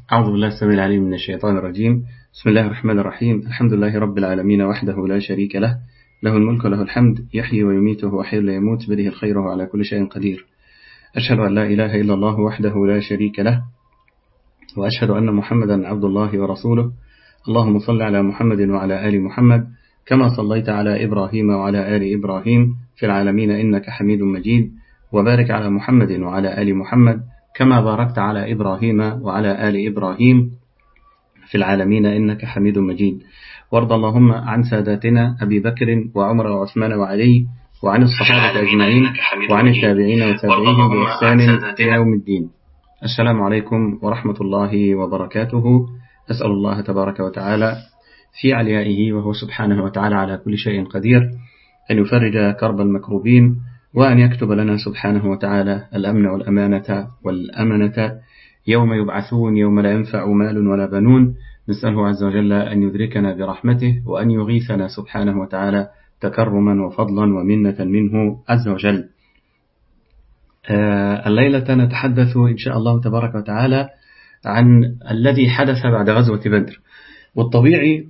أعوذ بالله السميع العليم من الشيطان الرجيم بسم الله الرحمن الرحيم الحمد لله رب العالمين وحده لا شريك له له الملك وله الحمد يحيي ويميت وحي لا يموت بده الخير على كل شيء قدير أشهد أن لا إله إلا الله وحده لا شريك له وأشهد أن محمدا عبد الله ورسوله اللهم صل على محمد وعلى آل محمد كما صليت على إبراهيم وعلى آل إبراهيم في العالمين إنك حميد مجيد وبارك على محمد وعلى آل محمد كما باركت على إبراهيم وعلى آل إبراهيم في العالمين إنك حميد مجيد وارض اللهم عن ساداتنا أبي بكر وعمر وعثمان وعلي وعن الصحابة أجمعين وعن التابعين وتابعيهم بإحسان إلى يوم الدين السلام عليكم ورحمة الله وبركاته أسأل الله تبارك وتعالى في عليائه وهو سبحانه وتعالى على كل شيء قدير أن يفرج كرب المكروبين وأن يكتب لنا سبحانه وتعالى الأمن والأمانة والأمنة يوم يبعثون يوم لا ينفع مال ولا بنون نسأله عز وجل أن يدركنا برحمته وأن يغيثنا سبحانه وتعالى تكرما وفضلا ومنة منه عز وجل الليلة نتحدث إن شاء الله تبارك وتعالى عن الذي حدث بعد غزوة بدر والطبيعي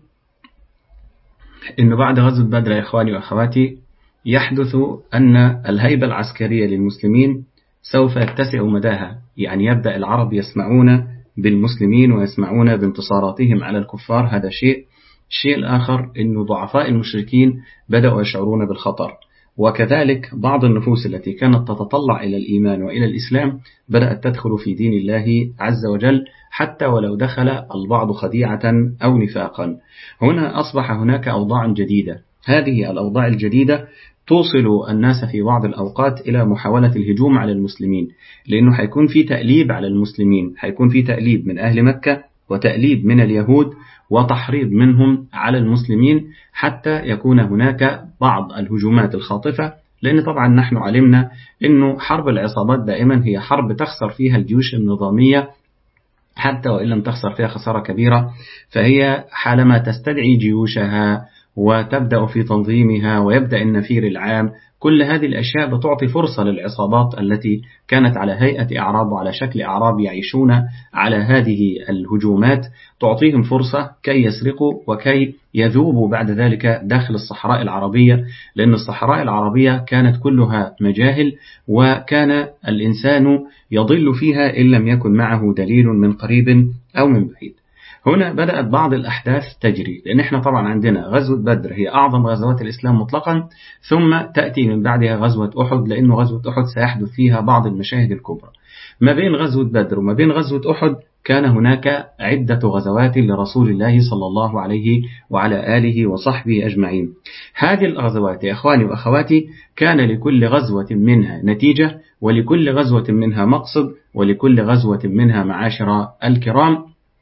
أنه بعد غزوة بدر يا إخواني وأخواتي يحدث أن الهيبة العسكرية للمسلمين سوف يتسع مداها يعني يبدأ العرب يسمعون بالمسلمين ويسمعون بانتصاراتهم على الكفار هذا شيء الشيء الآخر أن ضعفاء المشركين بدأوا يشعرون بالخطر وكذلك بعض النفوس التي كانت تتطلع إلى الإيمان وإلى الإسلام بدأت تدخل في دين الله عز وجل حتى ولو دخل البعض خديعة أو نفاقا هنا أصبح هناك أوضاع جديدة هذه الأوضاع الجديدة توصل الناس في بعض الأوقات إلى محاولة الهجوم على المسلمين لأنه حيكون في تأليب على المسلمين حيكون في تأليب من أهل مكة وتأليب من اليهود وتحريض منهم على المسلمين حتى يكون هناك بعض الهجومات الخاطفة لأن طبعا نحن علمنا أنه حرب العصابات دائما هي حرب تخسر فيها الجيوش النظامية حتى وإن لم تخسر فيها خسارة كبيرة فهي حالما تستدعي جيوشها وتبدأ في تنظيمها ويبدأ النفير العام كل هذه الأشياء بتعطي فرصة للعصابات التي كانت على هيئة أعراب وعلى شكل أعراب يعيشون على هذه الهجومات تعطيهم فرصة كي يسرقوا وكي يذوبوا بعد ذلك داخل الصحراء العربية لأن الصحراء العربية كانت كلها مجاهل وكان الإنسان يضل فيها إن لم يكن معه دليل من قريب أو من بعيد هنا بدأت بعض الأحداث تجري لأن احنا طبعا عندنا غزوة بدر هي أعظم غزوات الإسلام مطلقا ثم تأتي من بعدها غزوة أحد لأن غزوة أحد سيحدث فيها بعض المشاهد الكبرى ما بين غزوة بدر وما بين غزوة أحد كان هناك عدة غزوات لرسول الله صلى الله عليه وعلى آله وصحبه أجمعين هذه الغزوات يا أخواني وأخواتي كان لكل غزوة منها نتيجة ولكل غزوة منها مقصد ولكل غزوة منها معاشر الكرام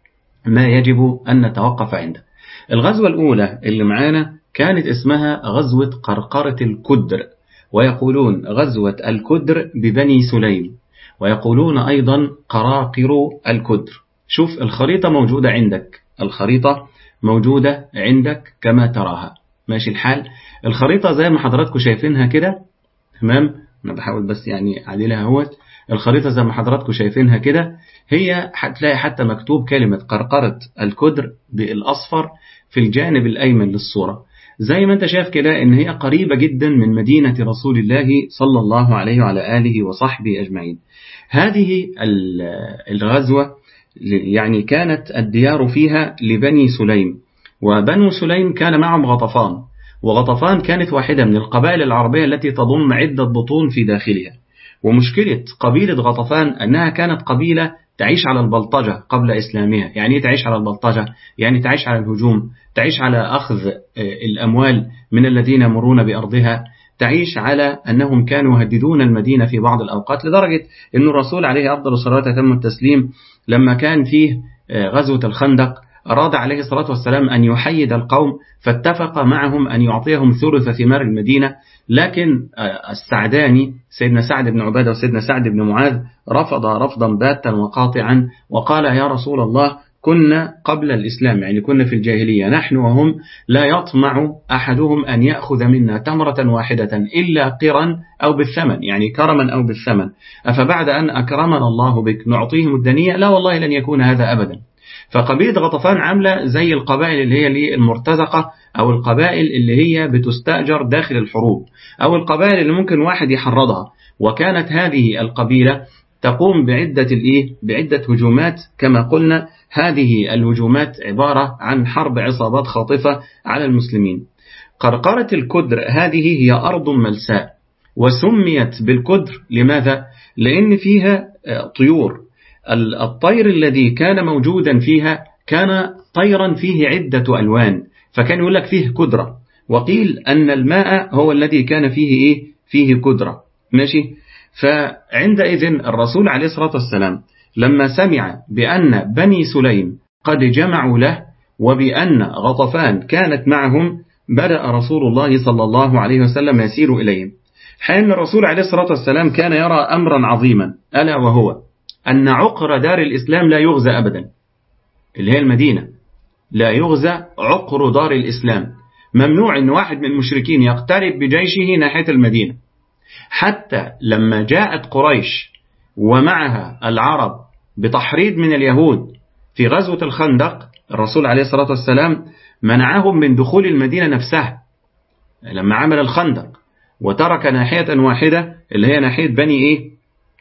ما يجب أن نتوقف عنده الغزوة الأولى اللي معانا كانت اسمها غزوة قرقرة الكدر ويقولون غزوة الكدر ببني سليم ويقولون أيضا قراقر الكدر شوف الخريطة موجودة عندك الخريطة موجودة عندك كما تراها ماشي الحال الخريطة زي ما حضراتكم شايفينها كده تمام أنا بحاول بس يعني أعدلها اهوت الخريطة زي ما حضراتكم شايفينها كده هي هتلاقي حتى مكتوب كلمة قرقرة الكدر بالأصفر في الجانب الأيمن للصورة زي ما انت شايف كده ان هي قريبة جدا من مدينة رسول الله صلى الله عليه وعلى آله وصحبه أجمعين هذه الغزوة يعني كانت الديار فيها لبني سليم وبنو سليم كان معهم غطفان وغطفان كانت واحدة من القبائل العربية التي تضم عدة بطون في داخلها ومشكلة قبيلة غطفان أنها كانت قبيلة تعيش على البلطجة قبل إسلامها يعني إيه تعيش على البلطجة يعني تعيش على الهجوم تعيش على أخذ الأموال من الذين يمرون بأرضها تعيش على أنهم كانوا يهددون المدينة في بعض الأوقات لدرجة أن الرسول عليه أفضل الصلاة وتم التسليم لما كان فيه غزوة الخندق أراد عليه الصلاة والسلام أن يحيد القوم فاتفق معهم أن يعطيهم ثلث ثمار المدينة لكن السعداني سيدنا سعد بن عبادة وسيدنا سعد بن معاذ رفض رفضا باتا وقاطعا وقال يا رسول الله كنا قبل الإسلام يعني كنا في الجاهلية نحن وهم لا يطمع أحدهم أن يأخذ منا تمرة واحدة إلا قرا أو بالثمن يعني كرما أو بالثمن أفبعد أن أكرمنا الله بك نعطيهم الدنية لا والله لن يكون هذا أبدا فقبيلة غطفان عاملة زي القبائل اللي هي المرتزقة أو القبائل اللي هي بتستأجر داخل الحروب أو القبائل اللي ممكن واحد يحرضها وكانت هذه القبيلة تقوم بعدة الإيه؟ بعدة هجومات كما قلنا هذه الهجومات عبارة عن حرب عصابات خاطفة على المسلمين قرقرة الكدر هذه هي أرض ملساء وسميت بالكدر لماذا؟ لأن فيها آه، طيور الطير الذي كان موجودا فيها كان طيرا فيه عدة ألوان فكان يقول لك فيه كدرة وقيل أن الماء هو الذي كان فيه إيه؟ فيه كدرة ماشي فعندئذ الرسول عليه الصلاة والسلام لما سمع بأن بني سليم قد جمعوا له وبأن غطفان كانت معهم بدأ رسول الله صلى الله عليه وسلم يسير إليهم حين الرسول عليه الصلاة والسلام كان يرى أمرا عظيما ألا وهو أن عقر دار الإسلام لا يغزى أبدا اللي هي المدينة لا يغزى عقر دار الإسلام ممنوع أن واحد من المشركين يقترب بجيشه ناحية المدينة حتى لما جاءت قريش ومعها العرب بتحريض من اليهود في غزوة الخندق الرسول عليه الصلاة والسلام منعهم من دخول المدينة نفسها لما عمل الخندق وترك ناحية واحدة اللي هي ناحية بني إيه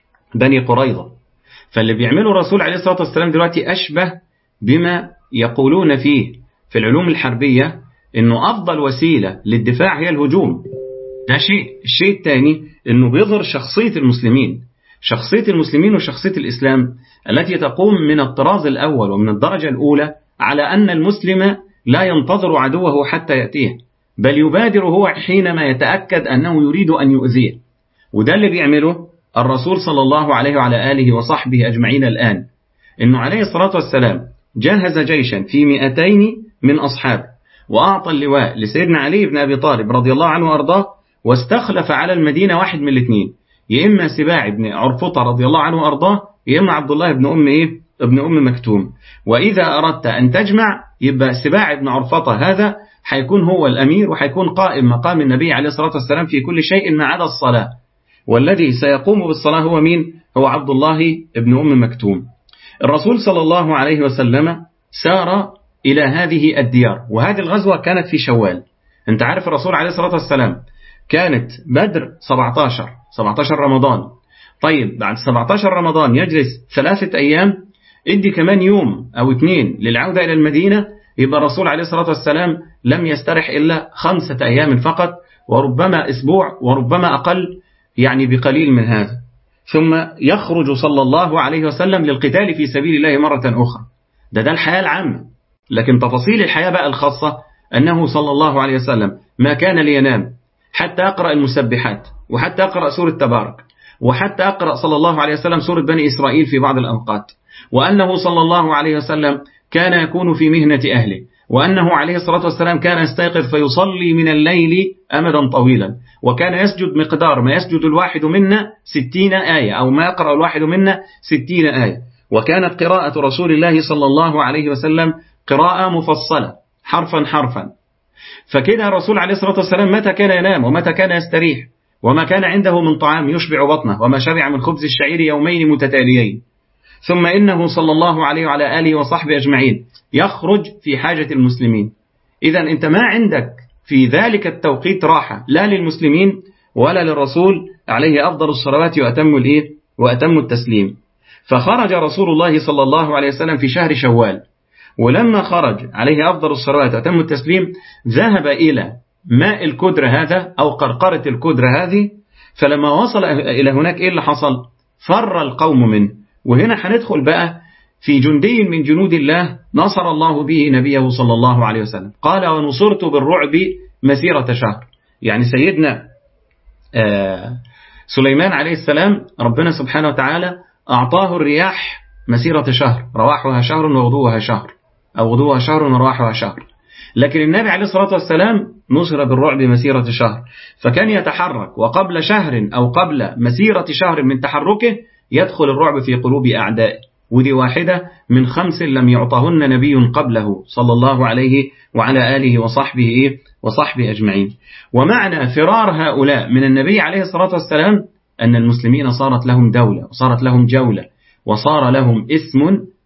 بني قريظة فاللي بيعمله الرسول عليه الصلاة والسلام دلوقتي أشبه بما يقولون فيه في العلوم الحربية أنه أفضل وسيلة للدفاع هي الهجوم ده شيء الشيء الثاني أنه بيظهر شخصية المسلمين شخصية المسلمين وشخصية الإسلام التي تقوم من الطراز الأول ومن الدرجة الأولى على أن المسلم لا ينتظر عدوه حتى يأتيه بل يبادر هو حينما يتأكد أنه يريد أن يؤذيه وده اللي بيعمله الرسول صلى الله عليه وعلى آله وصحبه أجمعين الآن إنه عليه الصلاة والسلام جهز جيشا في مئتين من أصحابه وأعطى اللواء لسيدنا علي بن أبي طالب رضي الله عنه وأرضاه واستخلف على المدينة واحد من الاثنين يا إما سباع بن عرفطة رضي الله عنه وأرضاه يا إما عبد الله بن أم إيه ابن أم مكتوم وإذا أردت أن تجمع يبقى سباع بن عرفطة هذا حيكون هو الأمير وحيكون قائم مقام النبي عليه الصلاة والسلام في كل شيء ما عدا الصلاة والذي سيقوم بالصلاة هو مين؟ هو عبد الله بن أم مكتوم الرسول صلى الله عليه وسلم سار إلى هذه الديار وهذه الغزوة كانت في شوال انت عارف الرسول عليه الصلاة والسلام كانت بدر 17 17 رمضان طيب بعد 17 رمضان يجلس ثلاثة أيام ادي كمان يوم أو اثنين للعودة إلى المدينة يبقى الرسول عليه الصلاة والسلام لم يسترح إلا خمسة أيام فقط وربما أسبوع وربما أقل يعني بقليل من هذا ثم يخرج صلى الله عليه وسلم للقتال في سبيل الله مرة أخرى ده ده الحياة العامة لكن تفاصيل الحياة بقى الخاصة أنه صلى الله عليه وسلم ما كان لينام حتى أقرأ المسبحات وحتى أقرأ سورة تبارك وحتى أقرأ صلى الله عليه وسلم سورة بني إسرائيل في بعض الأوقات وأنه صلى الله عليه وسلم كان يكون في مهنة أهله وأنه عليه الصلاة والسلام كان يستيقظ فيصلي من الليل أمدا طويلا وكان يسجد مقدار ما يسجد الواحد منا ستين آية أو ما يقرأ الواحد منا ستين آية وكانت قراءة رسول الله صلى الله عليه وسلم قراءة مفصلة حرفا حرفا فكده الرسول عليه الصلاة والسلام متى كان ينام ومتى كان يستريح وما كان عنده من طعام يشبع بطنه وما شبع من خبز الشعير يومين متتاليين ثم إنه صلى الله عليه وعلى آله وصحبه أجمعين يخرج في حاجة المسلمين إذا أنت ما عندك في ذلك التوقيت راحة لا للمسلمين ولا للرسول عليه أفضل الصلوات وأتم الإيه وأتم التسليم فخرج رسول الله صلى الله عليه وسلم في شهر شوال ولما خرج عليه أفضل الصلوات وأتم التسليم ذهب إلى ماء الكدر هذا أو قرقرة الكدر هذه فلما وصل إلى هناك إيه اللي حصل فر القوم منه وهنا هندخل بقى في جندي من جنود الله نصر الله به نبيه صلى الله عليه وسلم قال ونصرت بالرعب مسيرة شهر يعني سيدنا آه، سليمان عليه السلام ربنا سبحانه وتعالى أعطاه الرياح مسيرة شهر رواحها شهر وغدوها شهر أو غدوها شهر ورواحها شهر لكن النبي عليه الصلاة والسلام نصر بالرعب مسيرة شهر فكان يتحرك وقبل شهر أو قبل مسيرة شهر من تحركه يدخل الرعب في قلوب أعدائه ودي واحدة من خمس لم يعطهن نبي قبله صلى الله عليه وعلى آله وصحبه وصحبه أجمعين ومعنى فرار هؤلاء من النبي عليه الصلاة والسلام أن المسلمين صارت لهم دولة وصارت لهم جولة وصار لهم اسم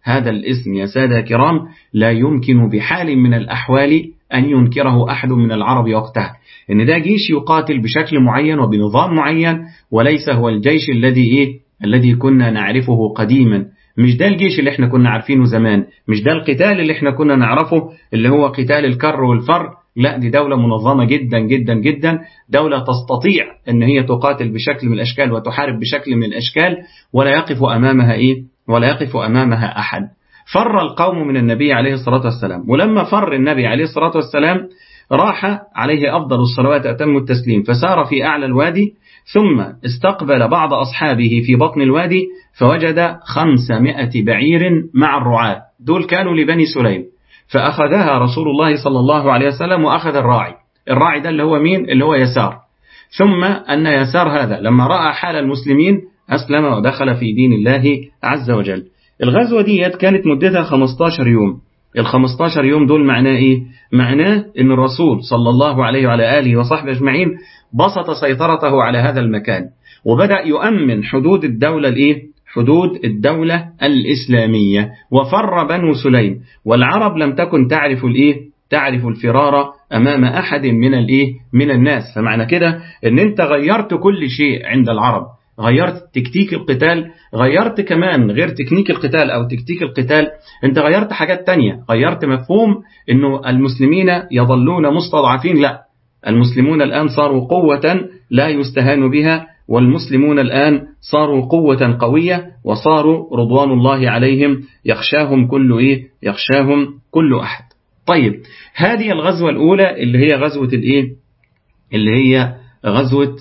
هذا الاسم يا سادة كرام لا يمكن بحال من الأحوال أن ينكره أحد من العرب وقتها إن ده جيش يقاتل بشكل معين وبنظام معين وليس هو الجيش الذي إيه الذي كنا نعرفه قديما مش ده الجيش اللي احنا كنا عارفينه زمان مش ده القتال اللي احنا كنا نعرفه اللي هو قتال الكر والفر لا دي دولة منظمة جدا جدا جدا دولة تستطيع ان هي تقاتل بشكل من الاشكال وتحارب بشكل من الاشكال ولا يقف امامها ايه ولا يقف امامها احد فر القوم من النبي عليه الصلاة والسلام ولما فر النبي عليه الصلاة والسلام راح عليه أفضل الصلوات أتم التسليم فسار في أعلى الوادي ثم استقبل بعض أصحابه في بطن الوادي فوجد خمسمائة بعير مع الرعاة دول كانوا لبني سليم فأخذها رسول الله صلى الله عليه وسلم وأخذ الراعي الراعي ده اللي هو مين اللي هو يسار ثم أن يسار هذا لما رأى حال المسلمين أسلم ودخل في دين الله عز وجل الغزوة دي كانت مدتها 15 يوم ال 15 يوم دول معناه ايه معناه ان الرسول صلى الله عليه وعلى اله وصحبه اجمعين بسط سيطرته على هذا المكان وبدأ يؤمن حدود الدولة الايه حدود الدولة الإسلامية وفر بنو سليم والعرب لم تكن تعرف الايه تعرف الفرار أمام أحد من الايه من الناس فمعنى كده ان انت غيرت كل شيء عند العرب غيرت تكتيك القتال غيرت كمان غير تكنيك القتال أو تكتيك القتال أنت غيرت حاجات تانية غيرت مفهوم أنه المسلمين يظلون مستضعفين لا المسلمون الآن صاروا قوة لا يستهان بها والمسلمون الآن صاروا قوة قوية وصاروا رضوان الله عليهم يخشاهم كل إيه يخشاهم كل أحد طيب هذه الغزوة الأولى اللي هي غزوة الإيه اللي هي غزوة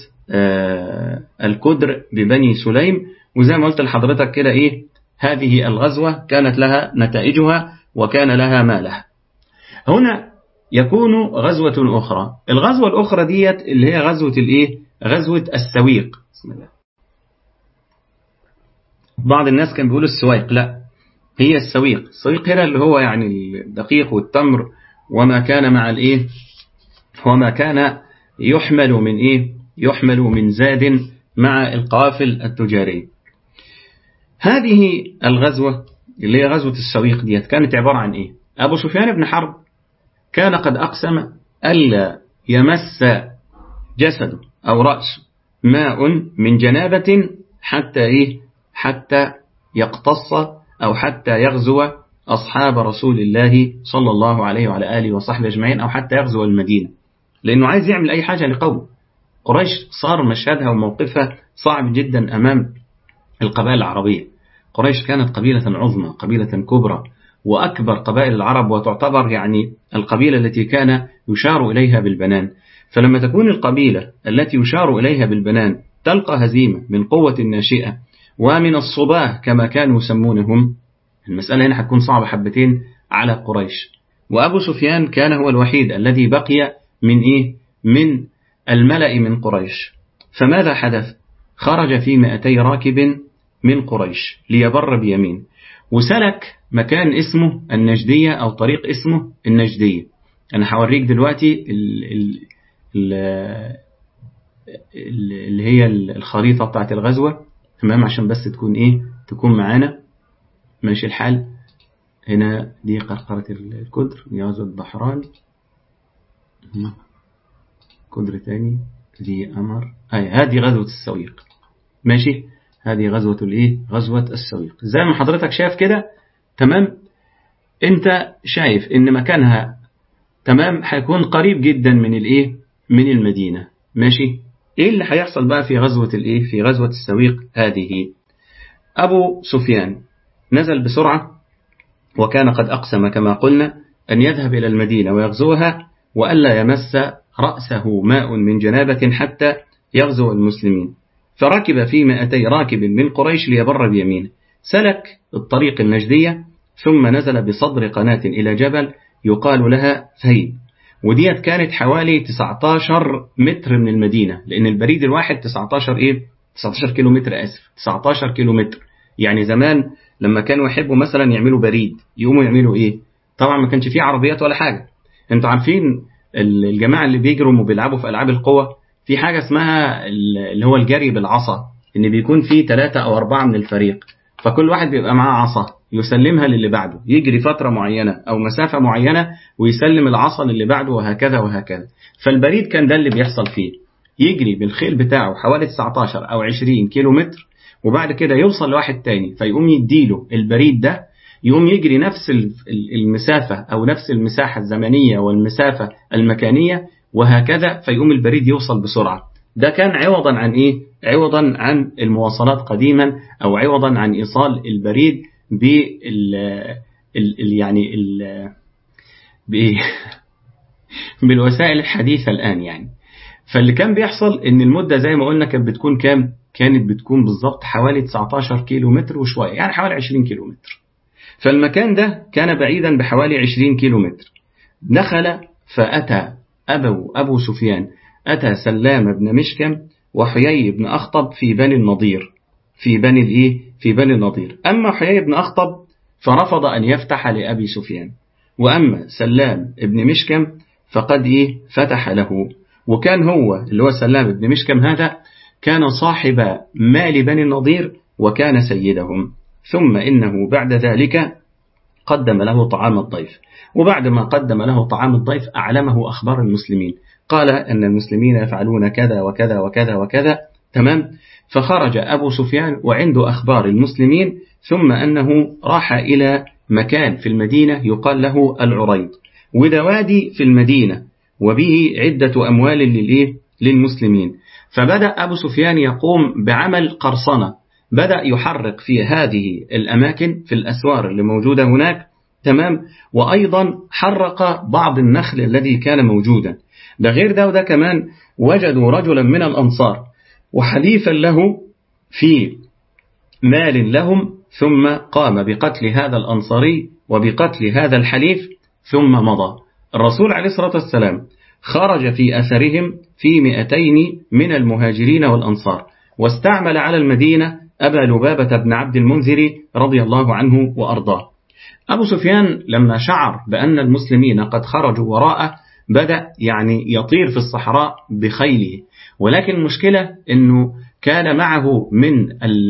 آه الكدر ببني سليم وزي ما قلت لحضرتك كده إيه هذه الغزوة كانت لها نتائجها وكان لها مالها هنا يكون غزوة أخرى الغزوة الأخرى ديت اللي هي غزوة الإيه غزوة السويق بسم الله بعض الناس كان بيقول السويق لا هي السويق السويق هنا اللي هو يعني الدقيق والتمر وما كان مع الإيه وما كان يحمل من إيه يحمل من زاد مع القافل التجاري هذه الغزوة اللي هي غزوة السويق ديت كانت عبارة عن إيه أبو سفيان بن حرب كان قد أقسم ألا يمس جسده أو رأسه ماء من جنابة حتى إيه حتى يقتص أو حتى يغزو أصحاب رسول الله صلى الله عليه وعلى آله وصحبه أجمعين أو حتى يغزو المدينة لأنه عايز يعمل أي حاجة لقومه قريش صار مشهدها وموقفها صعب جدا أمام القبائل العربية قريش كانت قبيلة عظمى قبيلة كبرى وأكبر قبائل العرب وتعتبر يعني القبيلة التي كان يشار إليها بالبنان فلما تكون القبيلة التي يشار إليها بالبنان تلقى هزيمة من قوة ناشئة ومن الصباه كما كانوا يسمونهم المسألة هنا هتكون صعبة حبتين على قريش وأبو سفيان كان هو الوحيد الذي بقي من إيه؟ من الملأ من قريش فماذا حدث؟ خرج في مئتي راكب من قريش ليبر بيمين وسلك مكان اسمه النجدية أو طريق اسمه النجدية أنا هوريك دلوقتي ال ال ال اللي هي الخريطة بتاعت الغزوة تمام عشان بس تكون إيه تكون معانا ماشي الحال هنا دي قرقرة الكدر دي غزوة بحران كدر تاني دي أمر هاي هذه غزوة السويق ماشي هذه غزوة الايه غزوة السويق زي ما حضرتك شايف كده تمام انت شايف ان مكانها تمام هيكون قريب جدا من الايه من المدينة ماشي ايه اللي هيحصل بقى في غزوة الايه في غزوة السويق هذه ابو سفيان نزل بسرعة وكان قد اقسم كما قلنا ان يذهب الى المدينة ويغزوها والا يمس رأسه ماء من جنابة حتى يغزو المسلمين فركب في مائتي راكب من قريش ليبر بيمينه سلك الطريق النجدية ثم نزل بصدر قناة إلى جبل يقال لها فهيد وديت كانت حوالي 19 متر من المدينة لأن البريد الواحد 19 إيه 19 كيلو متر آسف 19 كيلو متر يعني زمان لما كانوا يحبوا مثلا يعملوا بريد يقوموا يعملوا إيه طبعا ما كانش فيه عربيات ولا حاجة انتوا عارفين الجماعة اللي بيجروا وبيلعبوا في ألعاب القوة في حاجة اسمها اللي هو الجري بالعصا ان بيكون في ثلاثة او اربعة من الفريق فكل واحد بيبقى معاه عصا يسلمها للي بعده يجري فترة معينة أو مسافة معينة ويسلم العصا للي بعده وهكذا وهكذا فالبريد كان ده اللي بيحصل فيه يجري بالخيل بتاعه حوالي 19 أو 20 كيلو متر وبعد كده يوصل لواحد تاني فيقوم يديله البريد ده يقوم يجري نفس المسافة أو نفس المساحة الزمنية والمسافة المكانية وهكذا فيقوم البريد يوصل بسرعة ده كان عوضا عن إيه؟ عوضا عن المواصلات قديما أو عوضا عن إيصال البريد بال ال يعني ال بالوسائل الحديثة الآن يعني فاللي كان بيحصل ان المدة زي ما قلنا كانت بتكون كام كانت بتكون بالظبط حوالي 19 كيلو متر وشوية يعني حوالي 20 كيلو متر فالمكان ده كان بعيدا بحوالي 20 كيلو متر دخل فأتى أبو أبو سفيان أتى سلام بن مشكم وحيي بن أخطب في بني النضير في بني الإيه في بني النضير أما حيي بن أخطب فرفض أن يفتح لأبي سفيان وأما سلام بن مشكم فقد إيه فتح له وكان هو اللي هو سلام بن مشكم هذا كان صاحب مال بني النضير وكان سيدهم ثم إنه بعد ذلك قدم له طعام الضيف وبعد ما قدم له طعام الضيف أعلمه أخبار المسلمين قال أن المسلمين يفعلون كذا وكذا وكذا وكذا تمام فخرج أبو سفيان وعنده أخبار المسلمين ثم أنه راح إلى مكان في المدينة يقال له العريض وده وادي في المدينة وبه عدة أموال للإيه؟ للمسلمين فبدأ أبو سفيان يقوم بعمل قرصنة بدأ يحرق في هذه الأماكن في الأسوار اللي موجودة هناك تمام وأيضا حرق بعض النخل الذي كان موجودا ده غير ده وده كمان وجدوا رجلا من الأنصار وحليفا له في مال لهم ثم قام بقتل هذا الأنصاري وبقتل هذا الحليف ثم مضى الرسول عليه الصلاة والسلام خرج في أثرهم في مئتين من المهاجرين والأنصار واستعمل على المدينة أبا لبابة بن عبد المنذر رضي الله عنه وأرضاه أبو سفيان لما شعر بأن المسلمين قد خرجوا وراءه بدأ يعني يطير في الصحراء بخيله ولكن المشكلة أنه كان معه من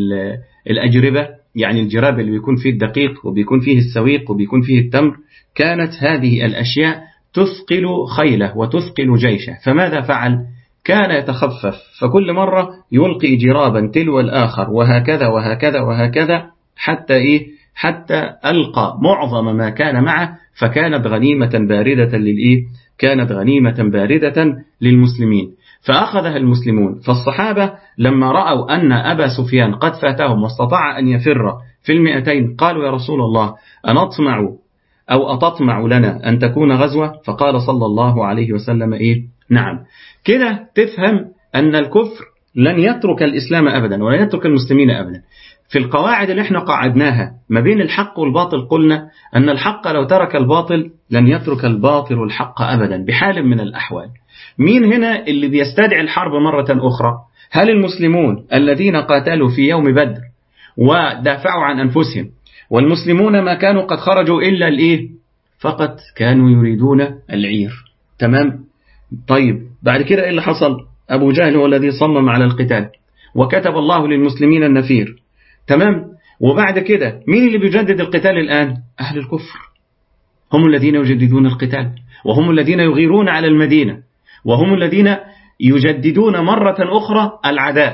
الأجربة يعني الجراب اللي بيكون فيه الدقيق وبيكون فيه السويق وبيكون فيه التمر كانت هذه الأشياء تثقل خيله وتثقل جيشه فماذا فعل؟ كان يتخفف فكل مرة يلقي جرابا تلو الآخر وهكذا وهكذا وهكذا حتى إيه حتى ألقى معظم ما كان معه فكانت غنيمة باردة للإيه كانت غنيمة باردة للمسلمين فأخذها المسلمون فالصحابة لما رأوا أن أبا سفيان قد فاتهم واستطاع أن يفر في المئتين قالوا يا رسول الله أنطمع أو أتطمع لنا أن تكون غزوة فقال صلى الله عليه وسلم إيه نعم كده تفهم أن الكفر لن يترك الإسلام أبدا ولا يترك المسلمين أبدا في القواعد اللي احنا قعدناها ما بين الحق والباطل قلنا أن الحق لو ترك الباطل لن يترك الباطل الحق أبدا بحال من الأحوال مين هنا اللي بيستدعي الحرب مرة أخرى هل المسلمون الذين قاتلوا في يوم بدر ودافعوا عن أنفسهم والمسلمون ما كانوا قد خرجوا إلا الإيه فقط كانوا يريدون العير تمام طيب بعد كده إيه اللي حصل أبو جهل هو الذي صمم على القتال وكتب الله للمسلمين النفير تمام وبعد كده مين اللي بيجدد القتال الآن أهل الكفر هم الذين يجددون القتال وهم الذين يغيرون على المدينة وهم الذين يجددون مرة أخرى العداء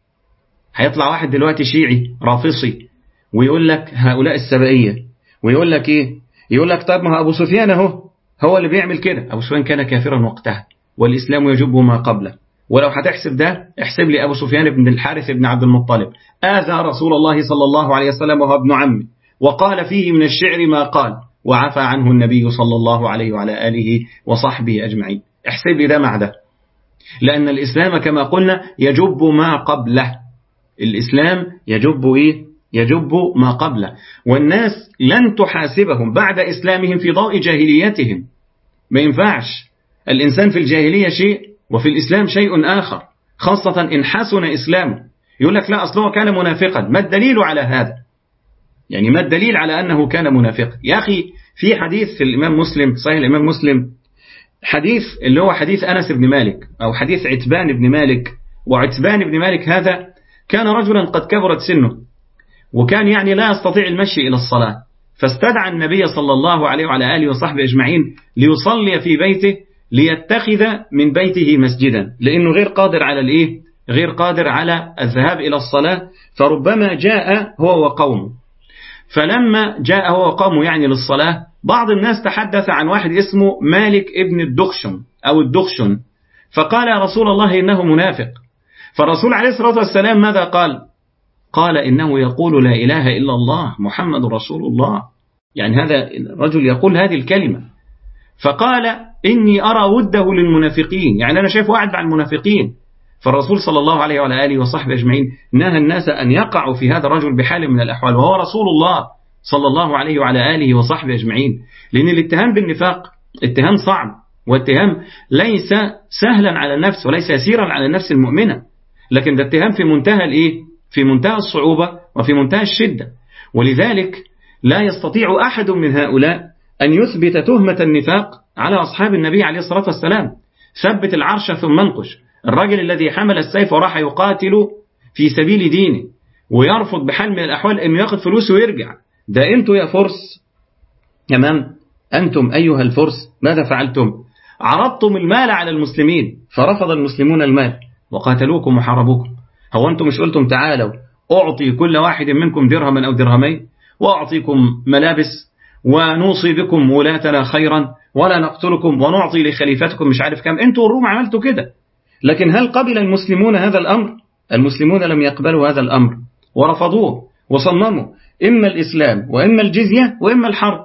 هيطلع واحد دلوقتي شيعي رافصي ويقول لك هؤلاء السبائية ويقول لك إيه يقول لك طيب ما أبو سفيان أهو هو اللي بيعمل كده أبو سفيان كان كافرا وقتها والإسلام يجب ما قبله ولو هتحسب ده احسب لي أبو سفيان بن الحارث بن عبد المطلب آذى رسول الله صلى الله عليه وسلم وهو ابن عمه وقال فيه من الشعر ما قال وعفى عنه النبي صلى الله عليه وعلى آله وصحبه أجمعين احسب لي ده مع ده لأن الإسلام كما قلنا يجب ما قبله الإسلام يجب إيه؟ يجب ما قبله والناس لن تحاسبهم بعد إسلامهم في ضوء جاهليتهم ما ينفعش الإنسان في الجاهلية شيء وفي الإسلام شيء آخر خاصة إن حسن إسلامه يقول لك لا أصله كان منافقا ما الدليل على هذا يعني ما الدليل على أنه كان منافقا يا أخي في حديث في الإمام مسلم صحيح الإمام مسلم حديث اللي هو حديث أنس بن مالك أو حديث عتبان بن مالك وعتبان بن مالك هذا كان رجلا قد كبرت سنه وكان يعني لا يستطيع المشي إلى الصلاة فاستدعى النبي صلى الله عليه وعلى آله وصحبه أجمعين ليصلي في بيته ليتخذ من بيته مسجدا لأنه غير قادر على الإيه غير قادر على الذهاب إلى الصلاة فربما جاء هو وقومه فلما جاء هو وقومه يعني للصلاة بعض الناس تحدث عن واحد اسمه مالك ابن الدخشن أو الدخشن فقال يا رسول الله إنه منافق فالرسول عليه الصلاة والسلام ماذا قال قال إنه يقول لا إله إلا الله محمد رسول الله يعني هذا الرجل يقول هذه الكلمة فقال إني أرى وده للمنافقين يعني أنا شايف واحد مع المنافقين فالرسول صلى الله عليه وعلى آله وصحبه أجمعين نهى الناس أن يقعوا في هذا الرجل بحال من الأحوال وهو رسول الله صلى الله عليه وعلى آله وصحبه أجمعين لأن الاتهام بالنفاق اتهام صعب واتهام ليس سهلا على النفس وليس يسيرا على النفس المؤمنة لكن ده اتهام في منتهى الإيه؟ في منتهى الصعوبة وفي منتهى الشدة ولذلك لا يستطيع أحد من هؤلاء أن يثبت تهمة النفاق على أصحاب النبي عليه الصلاة والسلام ثبت العرش ثم انقش الرجل الذي حمل السيف وراح يقاتل في سبيل دينه ويرفض بحال من الأحوال أنه ياخذ فلوس ويرجع ده أنتم يا فرس تمام أنتم أيها الفرس ماذا فعلتم عرضتم المال على المسلمين فرفض المسلمون المال وقاتلوكم وحاربوكم هو أنتم مش قلتم تعالوا أعطي كل واحد منكم درهما أو درهمين وأعطيكم ملابس ونوصي بكم ولاتنا خيرا ولا نقتلكم ونعطي لخليفتكم مش عارف كم انتوا الروم عملتوا كده لكن هل قبل المسلمون هذا الأمر المسلمون لم يقبلوا هذا الأمر ورفضوه وصمموا إما الإسلام وإما الجزية وإما الحرب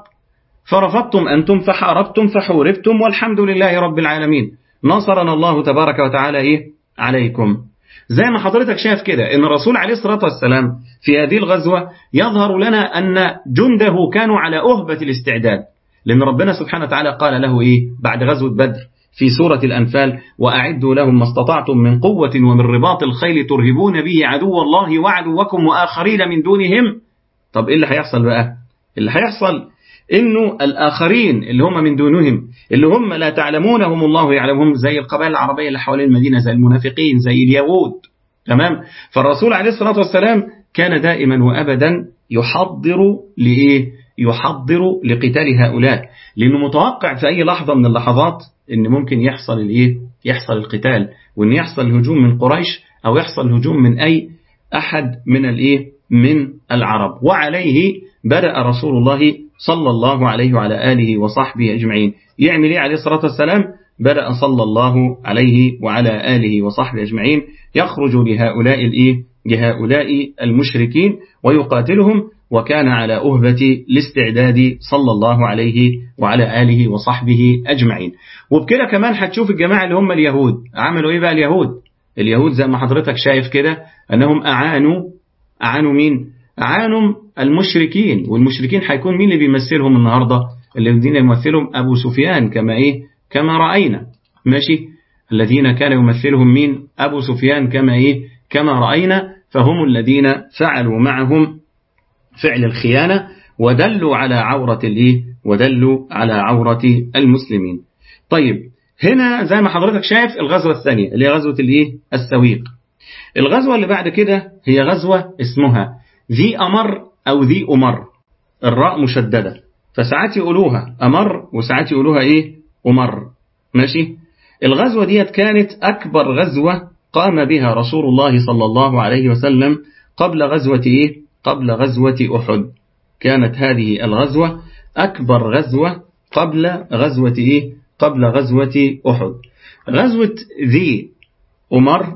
فرفضتم أنتم فحاربتم فحوربتم والحمد لله رب العالمين نصرنا الله تبارك وتعالى إيه عليكم زي ما حضرتك شايف كده ان الرسول عليه الصلاة والسلام في هذه الغزوة يظهر لنا أن جنده كانوا على أهبة الاستعداد لأن ربنا سبحانه وتعالى قال له إيه بعد غزوة بدر في سورة الأنفال وأعدوا لهم ما استطعتم من قوة ومن رباط الخيل ترهبون به عدو الله وعدوكم وآخرين من دونهم طب إيه اللي هيحصل بقى اللي هيحصل إنه الآخرين اللي هم من دونهم اللي هم لا تعلمونهم الله يعلمهم زي القبائل العربية اللي حوالين المدينة زي المنافقين زي اليهود تمام فالرسول عليه الصلاة والسلام كان دائما وأبدا يحضر لإيه يحضر لقتال هؤلاء لأنه متوقع في أي لحظة من اللحظات ان ممكن يحصل الايه يحصل القتال وان يحصل الهجوم من قريش او يحصل الهجوم من اي احد من الايه من العرب وعليه بدأ رسول الله صلى الله عليه وعلى آله وصحبه أجمعين يعمل ايه عليه الصلاة والسلام بدأ صلى الله عليه وعلى آله وصحبه أجمعين يخرج لهؤلاء الإيه لهؤلاء المشركين ويقاتلهم وكان على أهبة الاستعداد صلى الله عليه وعلى آله وصحبه أجمعين وبكده كمان هتشوف الجماعة اللي هم اليهود عملوا إيه بقى اليهود اليهود زي ما حضرتك شايف كده أنهم أعانوا أعانوا مين أعانوا المشركين والمشركين هيكون مين اللي بيمثلهم النهاردة الذين يمثلهم أبو سفيان كما إيه كما رأينا ماشي الذين كان يمثلهم مين أبو سفيان كما إيه كما رأينا فهم الذين فعلوا معهم فعل الخيانة ودلوا على عورة الإيه ودلوا على عورة المسلمين طيب هنا زي ما حضرتك شايف الغزوة الثانية اللي هي غزوة الإيه السويق الغزوة اللي بعد كده هي غزوة اسمها ذي أمر أو ذي أمر الراء مشددة فساعات يقولوها أمر وساعات يقولوها إيه أمر ماشي الغزوة ديت كانت أكبر غزوة قام بها رسول الله صلى الله عليه وسلم قبل غزوة إيه قبل غزوة أحد كانت هذه الغزوة أكبر غزوة قبل غزوة إيه؟ قبل غزوة أحد غزوة ذي أمر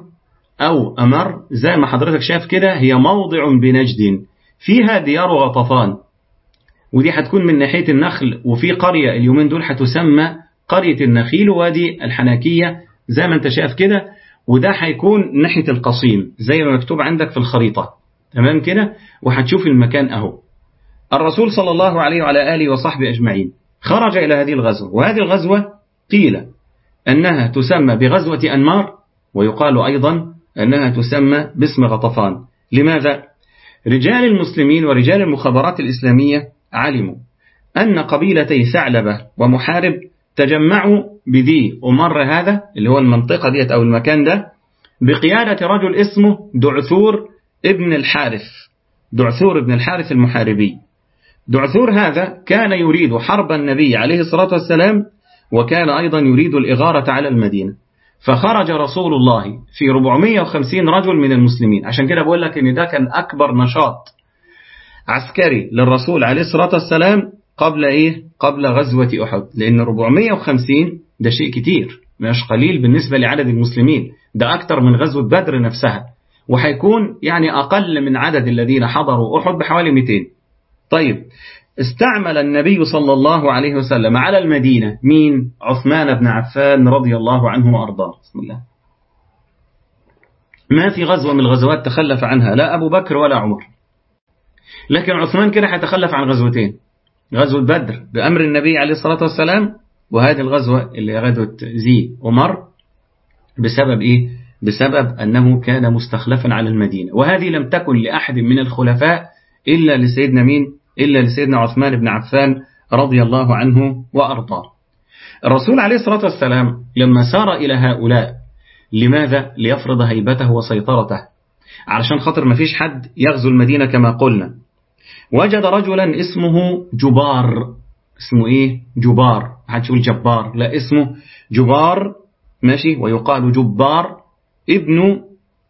أو أمر زي ما حضرتك شايف كده هي موضع بنجد فيها ديار غطفان ودي هتكون من ناحية النخل وفي قرية اليومين دول هتسمى قرية النخيل وادي الحناكية زي ما انت شايف كده وده هيكون ناحية القصيم زي ما مكتوب عندك في الخريطة تمام كده وهتشوف المكان أهو الرسول صلى الله عليه وعلى آله وصحبه أجمعين خرج إلى هذه الغزوة وهذه الغزوة قيل أنها تسمى بغزوة أنمار ويقال أيضا أنها تسمى باسم غطفان لماذا؟ رجال المسلمين ورجال المخابرات الإسلامية علموا أن قبيلتي ثعلبة ومحارب تجمعوا بذي أمر هذا اللي هو المنطقة ديت أو المكان ده بقيادة رجل اسمه دعثور ابن الحارث دعثور بن الحارث المحاربي دعثور هذا كان يريد حرب النبي عليه الصلاة والسلام وكان أيضا يريد الإغارة على المدينة فخرج رسول الله في 450 رجل من المسلمين عشان كده بقول لك ان ده كان أكبر نشاط عسكري للرسول عليه الصلاة والسلام قبل إيه؟ قبل غزوة أحد لأن 450 ده شيء كتير مش قليل بالنسبة لعدد المسلمين ده أكتر من غزوة بدر نفسها وهيكون يعني أقل من عدد الذين حضروا أحد بحوالي 200 طيب استعمل النبي صلى الله عليه وسلم على المدينة مين عثمان بن عفان رضي الله عنه وأرضاه بسم الله ما في غزوة من الغزوات تخلف عنها لا أبو بكر ولا عمر لكن عثمان كده هيتخلف عن غزوتين غزوة بدر بأمر النبي عليه الصلاة والسلام وهذه الغزوة اللي غزوة زي ومر بسبب إيه؟ بسبب أنه كان مستخلفا على المدينة وهذه لم تكن لأحد من الخلفاء إلا لسيدنا مين؟ إلا لسيدنا عثمان بن عفان رضي الله عنه وأرضاه الرسول عليه الصلاة والسلام لما سار إلى هؤلاء لماذا؟ ليفرض هيبته وسيطرته علشان خاطر ما فيش حد يغزو المدينة كما قلنا وجد رجلا اسمه جبار اسمه ايه جبار حد يقول جبار لا اسمه جبار ماشي ويقال جبار ابن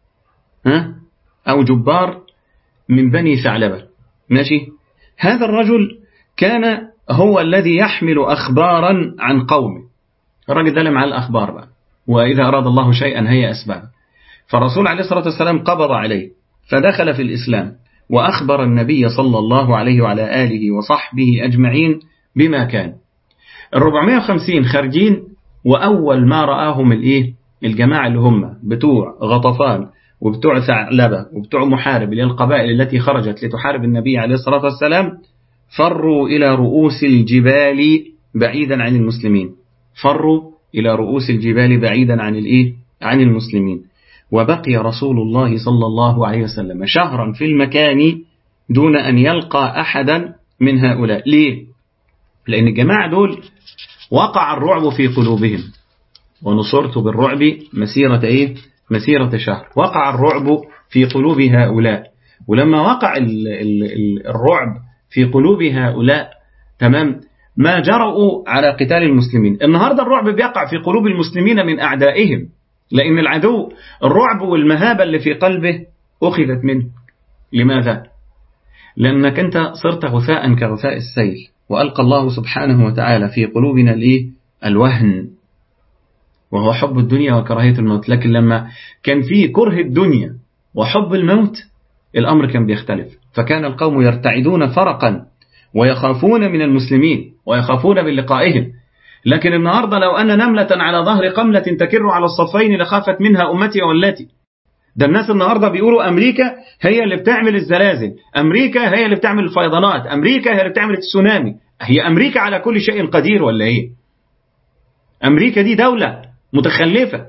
ها او جبار من بني ثعلبة ماشي هذا الرجل كان هو الذي يحمل أخبارا عن قومه الراجل ده مع الأخبار بقى وإذا أراد الله شيئا هي أسباب فالرسول عليه الصلاة والسلام قبض عليه فدخل في الإسلام وأخبر النبي صلى الله عليه وعلى آله وصحبه أجمعين بما كان الربعمائة وخمسين خارجين وأول ما رآهم الإيه الجماعة اللي هم بتوع غطفان وبتوع ثعلبة وبتوع محارب اللي القبائل التي خرجت لتحارب النبي عليه الصلاة والسلام فروا إلى رؤوس الجبال بعيدا عن المسلمين فروا إلى رؤوس الجبال بعيدا عن الإيه عن المسلمين وبقي رسول الله صلى الله عليه وسلم شهرا في المكان دون أن يلقى أحدا من هؤلاء ليه؟ لأن الجماعة دول وقع الرعب في قلوبهم ونصرت بالرعب مسيرة إيه؟ مسيرة شهر وقع الرعب في قلوب هؤلاء ولما وقع ال ال ال الرعب في قلوب هؤلاء تمام ما جرؤوا على قتال المسلمين النهاردة الرعب بيقع في قلوب المسلمين من أعدائهم لأن العدو الرعب والمهابة اللي في قلبه أخذت منه لماذا؟ لأنك أنت صرت غثاء كغثاء السيل وألقى الله سبحانه وتعالى في قلوبنا الإيه؟ الوهن وهو حب الدنيا وكراهية الموت لكن لما كان فيه كره الدنيا وحب الموت الأمر كان بيختلف فكان القوم يرتعدون فرقا ويخافون من المسلمين ويخافون من لقائهم لكن النهاردة لو أن نملة على ظهر قملة تكر على الصفين لخافت منها أمتي والتي ده الناس النهاردة بيقولوا أمريكا هي اللي بتعمل الزلازل أمريكا هي اللي بتعمل الفيضانات أمريكا هي اللي بتعمل التسونامي هي أمريكا على كل شيء قدير ولا إيه أمريكا دي دولة متخلفة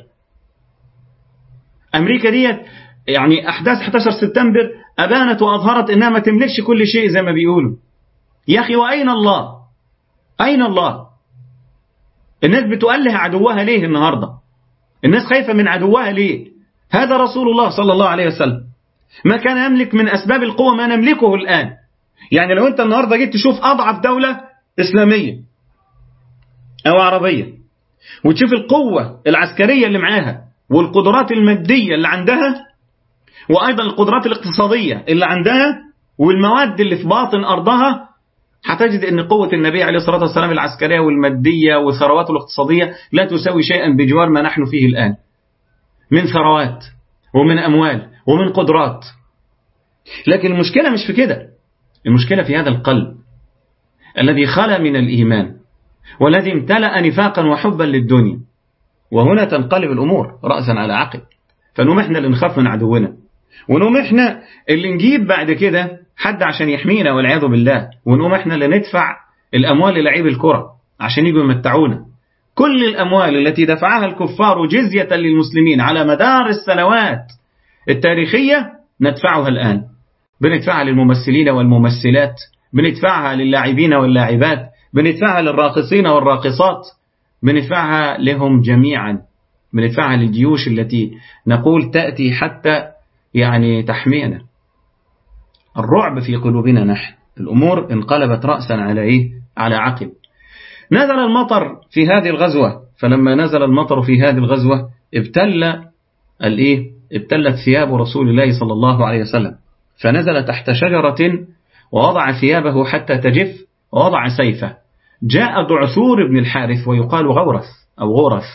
أمريكا دي يعني أحداث 11 سبتمبر أبانت وأظهرت إنها ما تملكش كل شيء زي ما بيقولوا يا أخي وأين الله أين الله الناس بتؤله عدوها ليه النهاردة الناس خايفة من عدوها ليه هذا رسول الله صلى الله عليه وسلم ما كان يملك من أسباب القوة ما نملكه الآن يعني لو أنت النهاردة جيت تشوف أضعف دولة إسلامية أو عربية وتشوف القوة العسكرية اللي معاها والقدرات المادية اللي عندها وأيضا القدرات الاقتصادية اللي عندها والمواد اللي في باطن أرضها هتجد أن قوة النبي عليه الصلاة والسلام العسكرية والمادية وثرواته الاقتصادية لا تساوي شيئا بجوار ما نحن فيه الآن من ثروات ومن أموال ومن قدرات لكن المشكلة مش في كده المشكلة في هذا القلب الذي خلى من الإيمان والذي امتلأ نفاقا وحبا للدنيا وهنا تنقلب الأمور رأسا على عقب فنقوم احنا اللي نخاف من عدونا ونقوم احنا اللي نجيب بعد كده حد عشان يحمينا والعياذ بالله ونقوم احنا اللي ندفع الأموال للعيب الكرة عشان يجوا يمتعونا كل الأموال التي دفعها الكفار جزية للمسلمين على مدار السنوات التاريخية ندفعها الآن بندفعها للممثلين والممثلات بندفعها للاعبين واللاعبات بندفعها للراقصين والراقصات بندفعها لهم جميعا بندفعها للجيوش التي نقول تأتي حتى يعني تحمينا الرعب في قلوبنا نحن الأمور انقلبت رأسا على إيه على عقب نزل المطر في هذه الغزوة فلما نزل المطر في هذه الغزوة ابتل الإيه ابتلت ثياب رسول الله صلى الله عليه وسلم فنزل تحت شجرة ووضع ثيابه حتى تجف ووضع سيفه جاء دعثور بن الحارث ويقال غورث أو غورث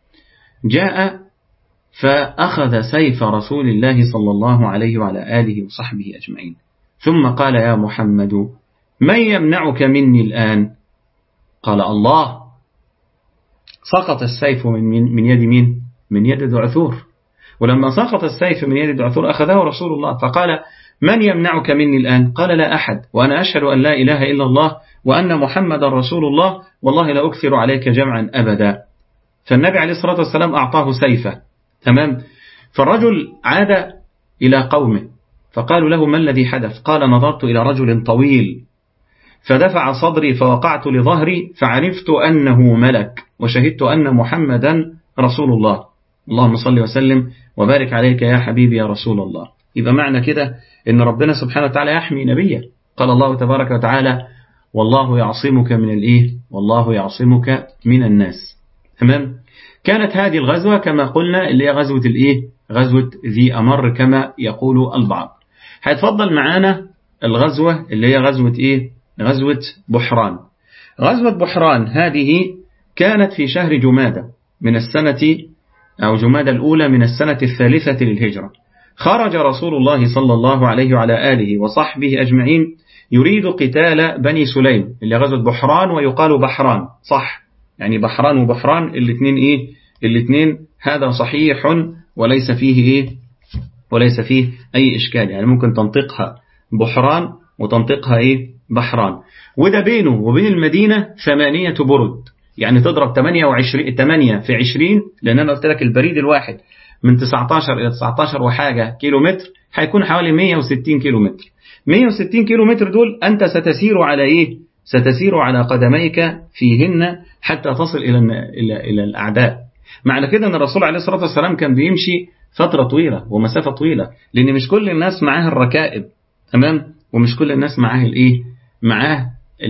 جاء فأخذ سيف رسول الله صلى الله عليه وعلى آله وصحبه أجمعين ثم قال يا محمد من يمنعك مني الآن قال الله سقط السيف من, من يد مين من يد دعثور ولما سقط السيف من يد دعثور أخذه رسول الله فقال من يمنعك مني الآن قال لا أحد وأنا أشهد أن لا إله إلا الله وأن محمد رسول الله والله لا أكثر عليك جمعا أبدا فالنبي عليه الصلاة والسلام أعطاه سيفه تمام فالرجل عاد إلى قومه فقالوا له ما الذي حدث قال نظرت إلى رجل طويل فدفع صدري فوقعت لظهري فعرفت أنه ملك وشهدت أن محمدا رسول الله اللهم صل وسلم وبارك عليك يا حبيبي يا رسول الله يبقى معنى كده ان ربنا سبحانه وتعالى يحمي نبيه قال الله تبارك وتعالى والله يعصمك من الايه والله يعصمك من الناس تمام كانت هذه الغزوة كما قلنا اللي هي غزوة الايه غزوة ذي أمر كما يقول البعض هيتفضل معانا الغزوة اللي هي غزوة ايه غزوة بحران غزوة بحران هذه كانت في شهر جمادة من السنة أو جمادة الأولى من السنة الثالثة للهجرة خرج رسول الله صلى الله عليه وعلى آله وصحبه أجمعين يريد قتال بني سليم اللي غزوة بحران ويقال بحران صح يعني بحران وبحران الاثنين إيه الاثنين هذا صحيح وليس فيه إيه وليس فيه أي إشكال يعني ممكن تنطقها بحران وتنطقها إيه بحران وده بينه وبين المدينة ثمانية برد يعني تضرب 28 8 في 20 لأن أنا قلت لك البريد الواحد من 19 إلى 19 وحاجة كيلو متر هيكون حوالي 160 كيلو متر 160 كيلو متر دول أنت ستسير على إيه ستسير على قدميك فيهن حتى تصل إلى إلى إلى الأعداء معنى كده أن الرسول عليه الصلاة والسلام كان بيمشي فترة طويلة ومسافة طويلة لأن مش كل الناس معاها الركائب تمام ومش كل الناس معاها الإيه معاه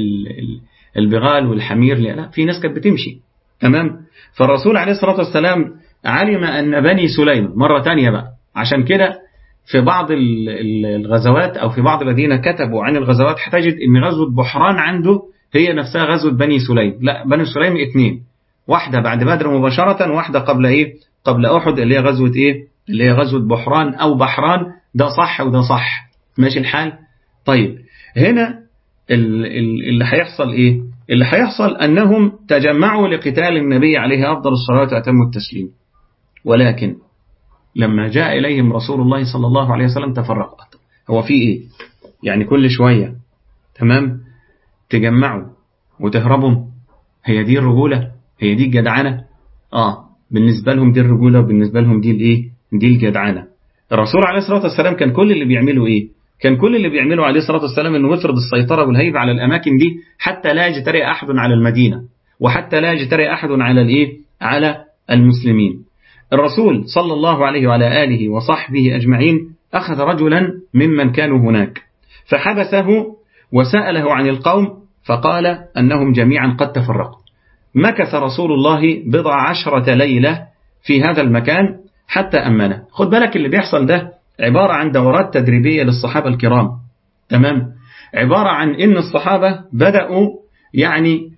البغال والحمير لا في ناس كانت بتمشي تمام فالرسول عليه الصلاة والسلام علم أن بني سليم مرة تانية بقى عشان كده في بعض الغزوات أو في بعض الذين كتبوا عن الغزوات هتجد أن غزوة بحران عنده هي نفسها غزوة بني سليم لا بني سليم اثنين واحدة بعد بدر مباشرة واحدة قبل إيه قبل أحد اللي هي غزوة إيه اللي هي غزوة بحران أو بحران ده صح وده صح ماشي الحال طيب هنا اللي هيحصل إيه اللي هيحصل أنهم تجمعوا لقتال النبي عليه أفضل الصلاة وأتم التسليم ولكن لما جاء إليهم رسول الله صلى الله عليه وسلم تفرقوا هو في إيه يعني كل شوية تمام تجمعوا وتهربوا هي دي الرجولة هي دي الجدعنة آه بالنسبة لهم دي الرجولة وبالنسبة لهم دي الإيه دي الجدعنة الرسول عليه الصلاة والسلام كان كل اللي بيعمله إيه كان كل اللي بيعمله عليه الصلاة والسلام أنه يفرض السيطرة والهيبة على الأماكن دي حتى لا يجترئ أحد على المدينة وحتى لا يجترئ أحد على الإيه على المسلمين الرسول صلى الله عليه وعلى آله وصحبه أجمعين أخذ رجلا ممن كانوا هناك فحبسه وسأله عن القوم فقال أنهم جميعا قد تفرقوا مكث رسول الله بضع عشرة ليلة في هذا المكان حتى أمنه خد بالك اللي بيحصل ده عبارة عن دورات تدريبية للصحابة الكرام تمام عبارة عن إن الصحابة بدأوا يعني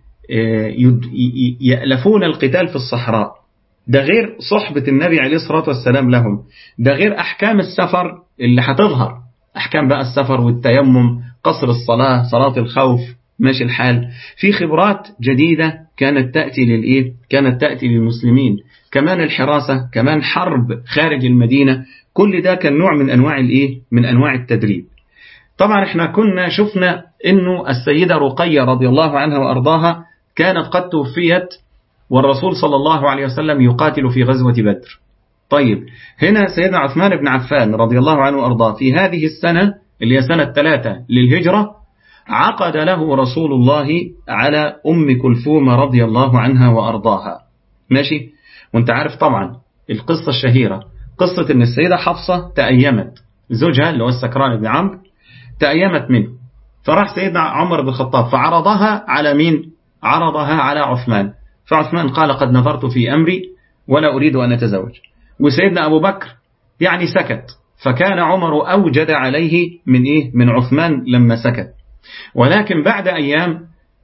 يألفون القتال في الصحراء ده غير صحبة النبي عليه الصلاة والسلام لهم ده غير أحكام السفر اللي هتظهر أحكام بقى السفر والتيمم قصر الصلاة صلاة الخوف ماشي الحال في خبرات جديدة كانت تأتي للإيه كانت تأتي للمسلمين كمان الحراسة كمان حرب خارج المدينة كل ده كان نوع من أنواع الإيه من أنواع التدريب طبعا احنا كنا شفنا انه السيدة رقية رضي الله عنها وأرضاها كانت قد توفيت والرسول صلى الله عليه وسلم يقاتل في غزوة بدر طيب هنا سيدنا عثمان بن عفان رضي الله عنه وأرضاه في هذه السنة اللي هي سنة ثلاثة للهجرة عقد له رسول الله على أم كلثوم رضي الله عنها وأرضاها ماشي وانت عارف طبعا القصة الشهيرة قصة ان السيدة حفصة تأيمت زوجها اللي هو السكران بن عمرو تأيمت منه فراح سيدنا عمر بن الخطاب فعرضها على مين عرضها على عثمان فعثمان قال قد نظرت في أمري ولا أريد أن أتزوج وسيدنا أبو بكر يعني سكت فكان عمر أوجد عليه من إيه من عثمان لما سكت ولكن بعد أيام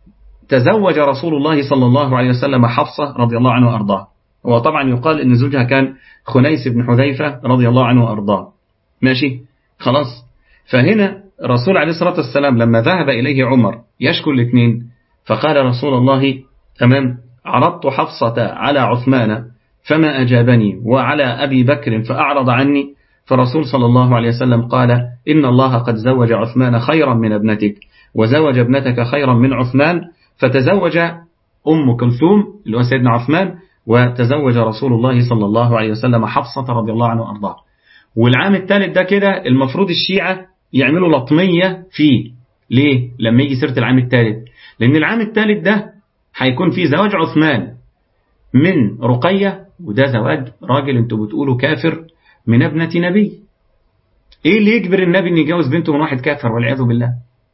تزوج رسول الله صلى الله عليه وسلم حفصة رضي الله عنه وأرضاه وطبعا يقال أن زوجها كان خنيس بن حذيفة رضي الله عنه وأرضاه ماشي خلاص فهنا الرسول عليه الصلاة والسلام لما ذهب إليه عمر يشكو الاثنين فقال رسول الله تمام عرضت حفصة على عثمان فما أجابني وعلى أبي بكر فأعرض عني فرسول صلى الله عليه وسلم قال إن الله قد زوج عثمان خيرا من ابنتك وزوج ابنتك خيرا من عثمان فتزوج أم كلثوم اللي هو سيدنا عثمان وتزوج رسول الله صلى الله عليه وسلم حفصة رضي الله عنه وأرضاه والعام الثالث ده كده المفروض الشيعة يعملوا لطمية فيه ليه؟ لما يجي سيرة العام الثالث لأن العام الثالث ده هيكون فيه زواج عثمان من رقية وده زواج راجل انتوا بتقولوا كافر من ابنة نبي ايه اللي يجبر النبي ان يجوز بنته من واحد كافر والعياذ بالله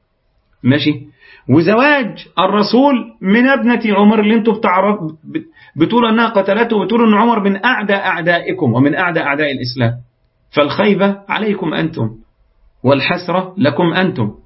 ماشي وزواج الرسول من ابنة عمر اللي انتوا بتعرف بتقولوا انها قتلته وتقولوا ان عمر من اعدى اعدائكم ومن اعدى اعداء الاسلام فالخيبة عليكم انتم والحسرة لكم انتم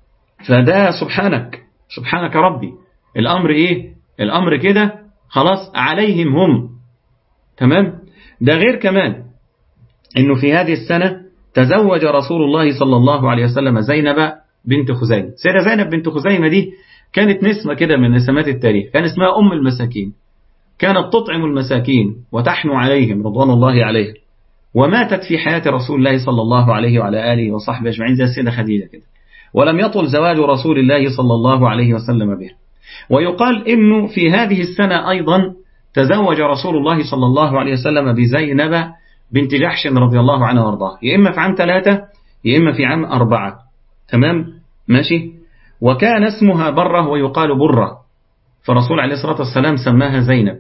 فده سبحانك سبحانك ربي الامر ايه الامر كده خلاص عليهم هم تمام ده غير كمان انه في هذه السنة تزوج رسول الله صلى الله عليه وسلم زينب بنت خزيمة سيدة زينب بنت خزيمة دي كانت نسمة كده من نسمات التاريخ كان اسمها أم المساكين كانت تطعم المساكين وتحنو عليهم رضوان الله عليها وماتت في حياة رسول الله صلى الله عليه وعلى آله وصحبه أجمعين زي السيدة خديجة كده ولم يطل زواج رسول الله صلى الله عليه وسلم بها ويقال إنه في هذه السنة أيضا تزوج رسول الله صلى الله عليه وسلم بزينب بنت جحش رضي الله عنها وارضاه يا إما في عام ثلاثة يا إما في عام أربعة تمام ماشي وكان اسمها بره ويقال بره فالرسول عليه الصلاة والسلام سماها زينب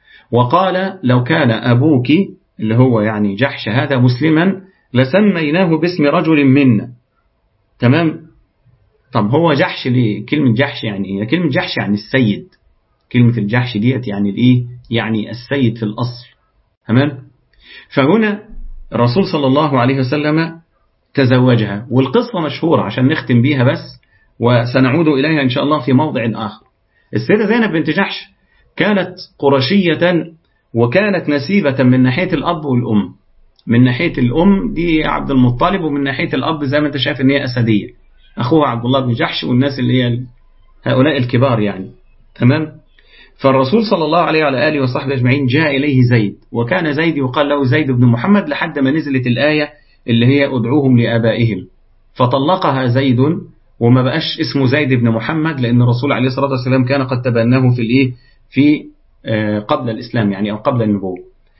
وقال لو كان أبوك اللي هو يعني جحش هذا مسلما لسميناه باسم رجل منا تمام طب هو جحش ليه كلمة جحش يعني ايه كلمة جحش يعني السيد كلمة الجحش ديت يعني الايه يعني السيد في الأصل تمام فهنا الرسول صلى الله عليه وسلم تزوجها والقصة مشهورة عشان نختم بيها بس وسنعود إليها إن شاء الله في موضع آخر السيدة زينب بنت جحش كانت قرشية وكانت نسيبة من ناحية الأب والأم من ناحية الأم دي عبد المطلب ومن ناحية الأب زي ما أنت شايف إن هي أسدية أخوها عبد الله بن جحش والناس اللي هي هؤلاء الكبار يعني تمام فالرسول صلى الله عليه وعلى آله وصحبه أجمعين جاء إليه زيد وكان زيد يقال له زيد بن محمد لحد ما نزلت الآية اللي هي أدعوهم لآبائهم فطلقها زيد وما بقاش اسمه زيد بن محمد لأن الرسول عليه الصلاة والسلام كان قد تبناه في الإيه في قبل الإسلام يعني أو قبل النبوة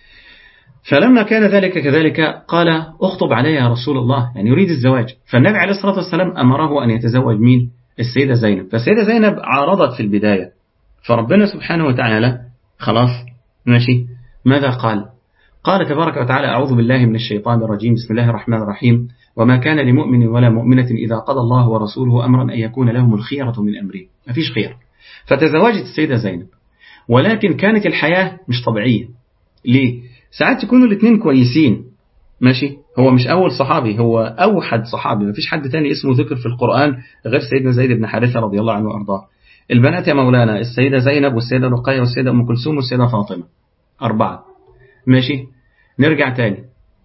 فلما كان ذلك كذلك قال اخطب علي يا رسول الله يعني يريد الزواج فالنبي عليه الصلاة والسلام أمره أن يتزوج مين السيدة زينب فالسيدة زينب عارضت في البداية فربنا سبحانه وتعالى خلاص ماشي ماذا قال قال تبارك وتعالى أعوذ بالله من الشيطان الرجيم بسم الله الرحمن الرحيم وما كان لمؤمن ولا مؤمنة إذا قضى الله ورسوله أمرا أن يكون لهم الخيرة من أمره ما فيش خير فتزوجت السيدة زينب ولكن كانت الحياة مش طبيعية ليه؟ ساعات يكونوا الاثنين كويسين ماشي هو مش أول صحابي هو أوحد صحابي ما فيش حد تاني اسمه ذكر في القرآن غير سيدنا زيد بن حارثة رضي الله عنه وأرضاه البنات يا مولانا السيدة زينب والسيدة رقية والسيدة أم كلثوم والسيدة فاطمة أربعة ماشي نرجع تاني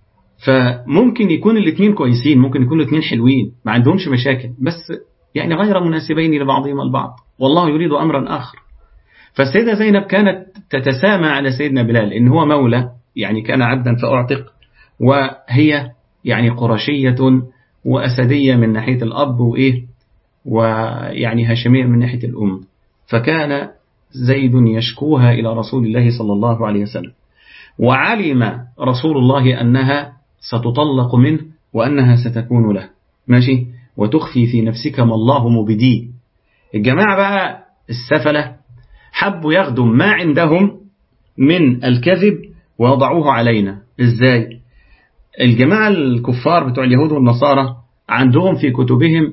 فممكن يكون الاثنين كويسين ممكن يكونوا الاثنين حلوين ما عندهمش مشاكل بس يعني غير مناسبين لبعضهم البعض والله يريد أمرا آخر فالسيدة زينب كانت تتسامى على سيدنا بلال إن هو مولى يعني كان عبدا فأعتق وهي يعني قرشية وأسدية من ناحية الأب وإيه ويعني هاشمية من ناحية الأم فكان زيد يشكوها إلى رسول الله صلى الله عليه وسلم وعلم رسول الله أنها ستطلق منه وأنها ستكون له ماشي وتخفي في نفسك ما الله مبديه الجماعة بقى السفلة حبوا ياخدوا ما عندهم من الكذب ويضعوه علينا ازاي الجماعة الكفار بتوع اليهود والنصارى عندهم في كتبهم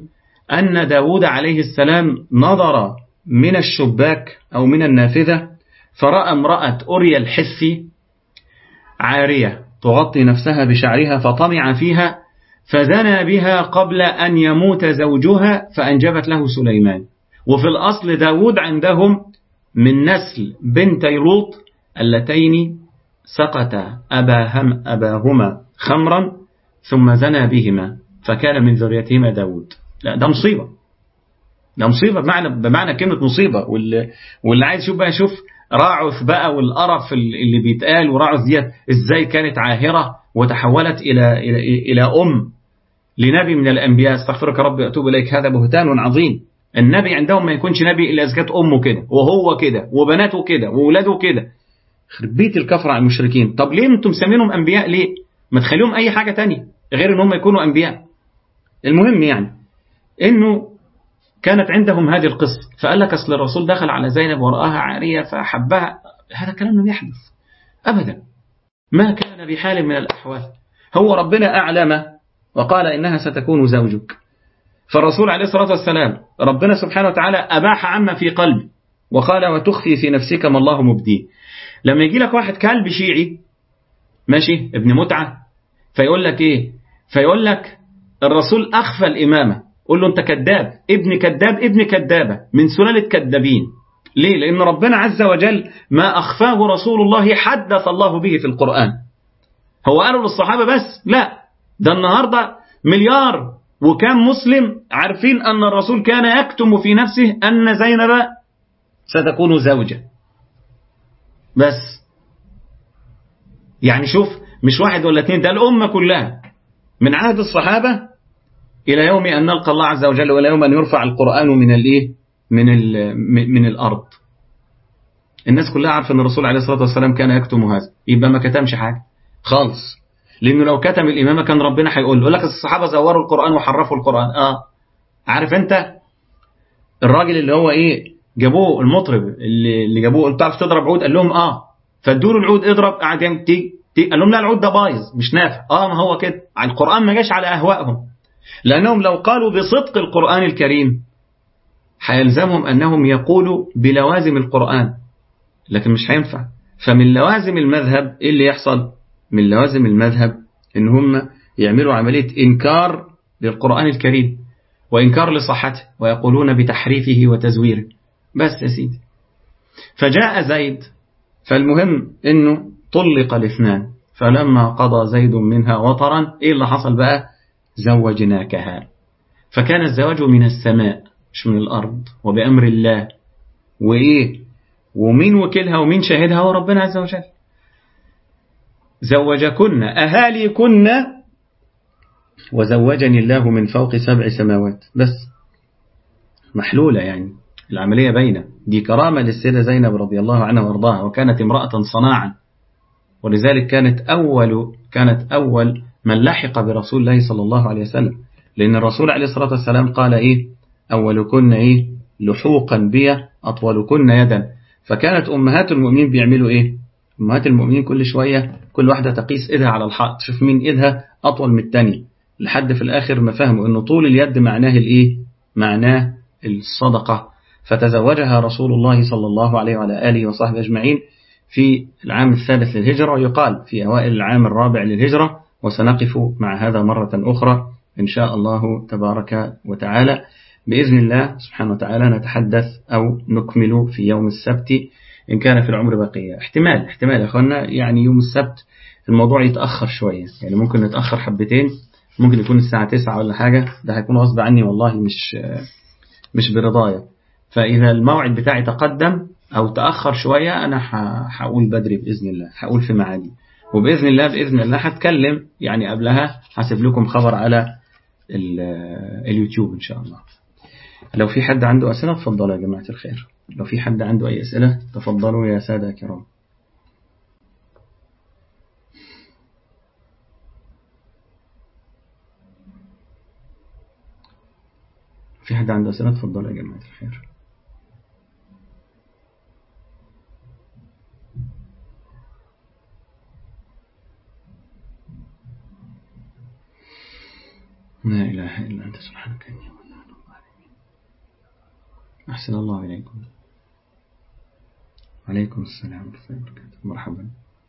أن داود عليه السلام نظر من الشباك أو من النافذة فرأى امرأة أريا الحسي عارية تغطي نفسها بشعرها فطمع فيها فزنى بها قبل أن يموت زوجها فأنجبت له سليمان وفي الأصل داود عندهم من نسل بنتي لوط اللتين سقط أباهم أباهما خمرا ثم زنى بهما فكان من ذريتهما داود لا ده مصيبة ده مصيبة بمعنى, بمعنى كلمة مصيبة واللي, واللي عايز يشوف بقى يشوف راعث بقى والقرف اللي بيتقال وراعث ديت ازاي كانت عاهرة وتحولت إلى, إلى, إلى أم لنبي من الأنبياء استغفرك ربي أتوب إليك هذا بهتان عظيم النبي عندهم ما يكونش نبي إلا إذا كانت أمه كده وهو كده وبناته كده وولاده كده بيت الكفر على المشركين طب ليه انتم مسمينهم أنبياء ليه ما تخليهم أي حاجة تانية غير ان هم يكونوا أنبياء المهم يعني انه كانت عندهم هذه القصة فقال لك أصل الرسول دخل على زينب ورآها عارية فأحبها هذا كلام لم يحدث أبدا ما كان بحال من الأحوال هو ربنا أعلم وقال إنها ستكون زوجك فالرسول عليه الصلاة والسلام ربنا سبحانه وتعالى أباح عما في قلبي وقال وتخفي في نفسك ما الله مبديه لما يجي لك واحد كلب شيعي ماشي ابن متعة فيقول لك ايه فيقول لك الرسول أخفى الإمامة قول له أنت كذاب ابن كذاب ابن كذابة من سلالة كذابين ليه لأن ربنا عز وجل ما أخفاه رسول الله حدث الله به في القرآن هو قالوا للصحابة بس لا ده النهاردة مليار وكم مسلم عارفين أن الرسول كان يكتم في نفسه أن زينب ستكون زوجة بس يعني شوف مش واحد ولا اثنين ده الأمة كلها من عهد الصحابة إلى يوم أن نلقى الله عز وجل وإلى يوم أن يرفع القرآن من الإيه من من الأرض الناس كلها عارفة أن الرسول عليه الصلاة والسلام كان يكتم هذا يبقى ما كتمش حاجة خالص لأنه لو كتم الإمامة كان ربنا هيقول له لك الصحابة زوروا القرآن وحرفوا القرآن آه عارف أنت الراجل اللي هو إيه جابوه المطرب اللي, اللي جابوه انت تعرف تضرب عود قال لهم اه فادوا له العود اضرب قعد تي تي قال لهم لا العود ده بايظ مش نافع اه ما هو كده القرآن ما جاش على أهوائهم لأنهم لو قالوا بصدق القرآن الكريم هيلزمهم أنهم يقولوا بلوازم القرآن لكن مش هينفع فمن لوازم المذهب إيه اللي يحصل من لوازم المذهب إن هم يعملوا عملية إنكار للقرآن الكريم وإنكار لصحته ويقولون بتحريفه وتزويره بس يا سيدي فجاء زيد فالمهم إنه طلق الاثنان فلما قضى زيد منها وطرا إيه اللي حصل بقى زوجناكها فكان الزواج من السماء مش من الأرض وبأمر الله وإيه ومين وكلها ومين شاهدها هو ربنا عز وجل زوجكن أهاليكن وزوجني الله من فوق سبع سماوات بس محلولة يعني العملية بينة دي كرامة للسيدة زينب رضي الله عنها وارضاها وكانت امرأة صناعا ولذلك كانت أول كانت أول من لحق برسول الله صلى الله عليه وسلم لأن الرسول عليه الصلاة والسلام قال إيه أولكن إيه لحوقا بي أطولكن يدا فكانت أمهات المؤمنين بيعملوا إيه أمهات المؤمنين كل شوية كل واحدة تقيس إيدها على الحائط تشوف مين إيدها أطول من الثانيه لحد في الآخر ما فهموا أنه طول اليد معناه الإيه معناه الصدقة فتزوجها رسول الله صلى الله عليه وعلى آله وصحبه أجمعين في العام الثالث للهجرة ويقال في أوائل العام الرابع للهجرة وسنقف مع هذا مرة أخرى إن شاء الله تبارك وتعالى بإذن الله سبحانه وتعالى نتحدث أو نكمل في يوم السبت إن كان في العمر بقية احتمال احتمال يا أخوانا يعني يوم السبت الموضوع يتأخر شوية يعني ممكن نتأخر حبتين ممكن يكون الساعة تسعة ولا حاجة ده هيكون غصب عني والله مش مش برضايا فإذا الموعد بتاعي تقدم أو تأخر شوية أنا هقول بدري بإذن الله هقول في معادي وبإذن الله بإذن الله هتكلم يعني قبلها هسيب لكم خبر على اليوتيوب إن شاء الله لو في حد عنده أسئلة تفضلوا يا جماعة الخير لو في حد عنده أي أسئلة تفضلوا يا سادة كرام في حد عنده أسئلة تفضلوا يا جماعة الخير لا إله إلا أنت سبحانك إني أحسن الله إليكم عليكم السلام ورحمة الله وبركاته مرحبا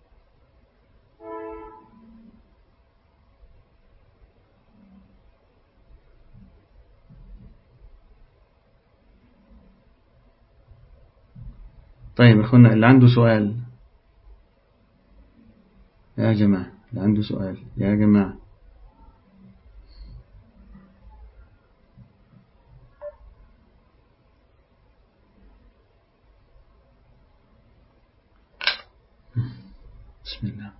طيب أخونا اللي عنده سؤال يا جماعة اللي عنده سؤال يا جماعة بسم الله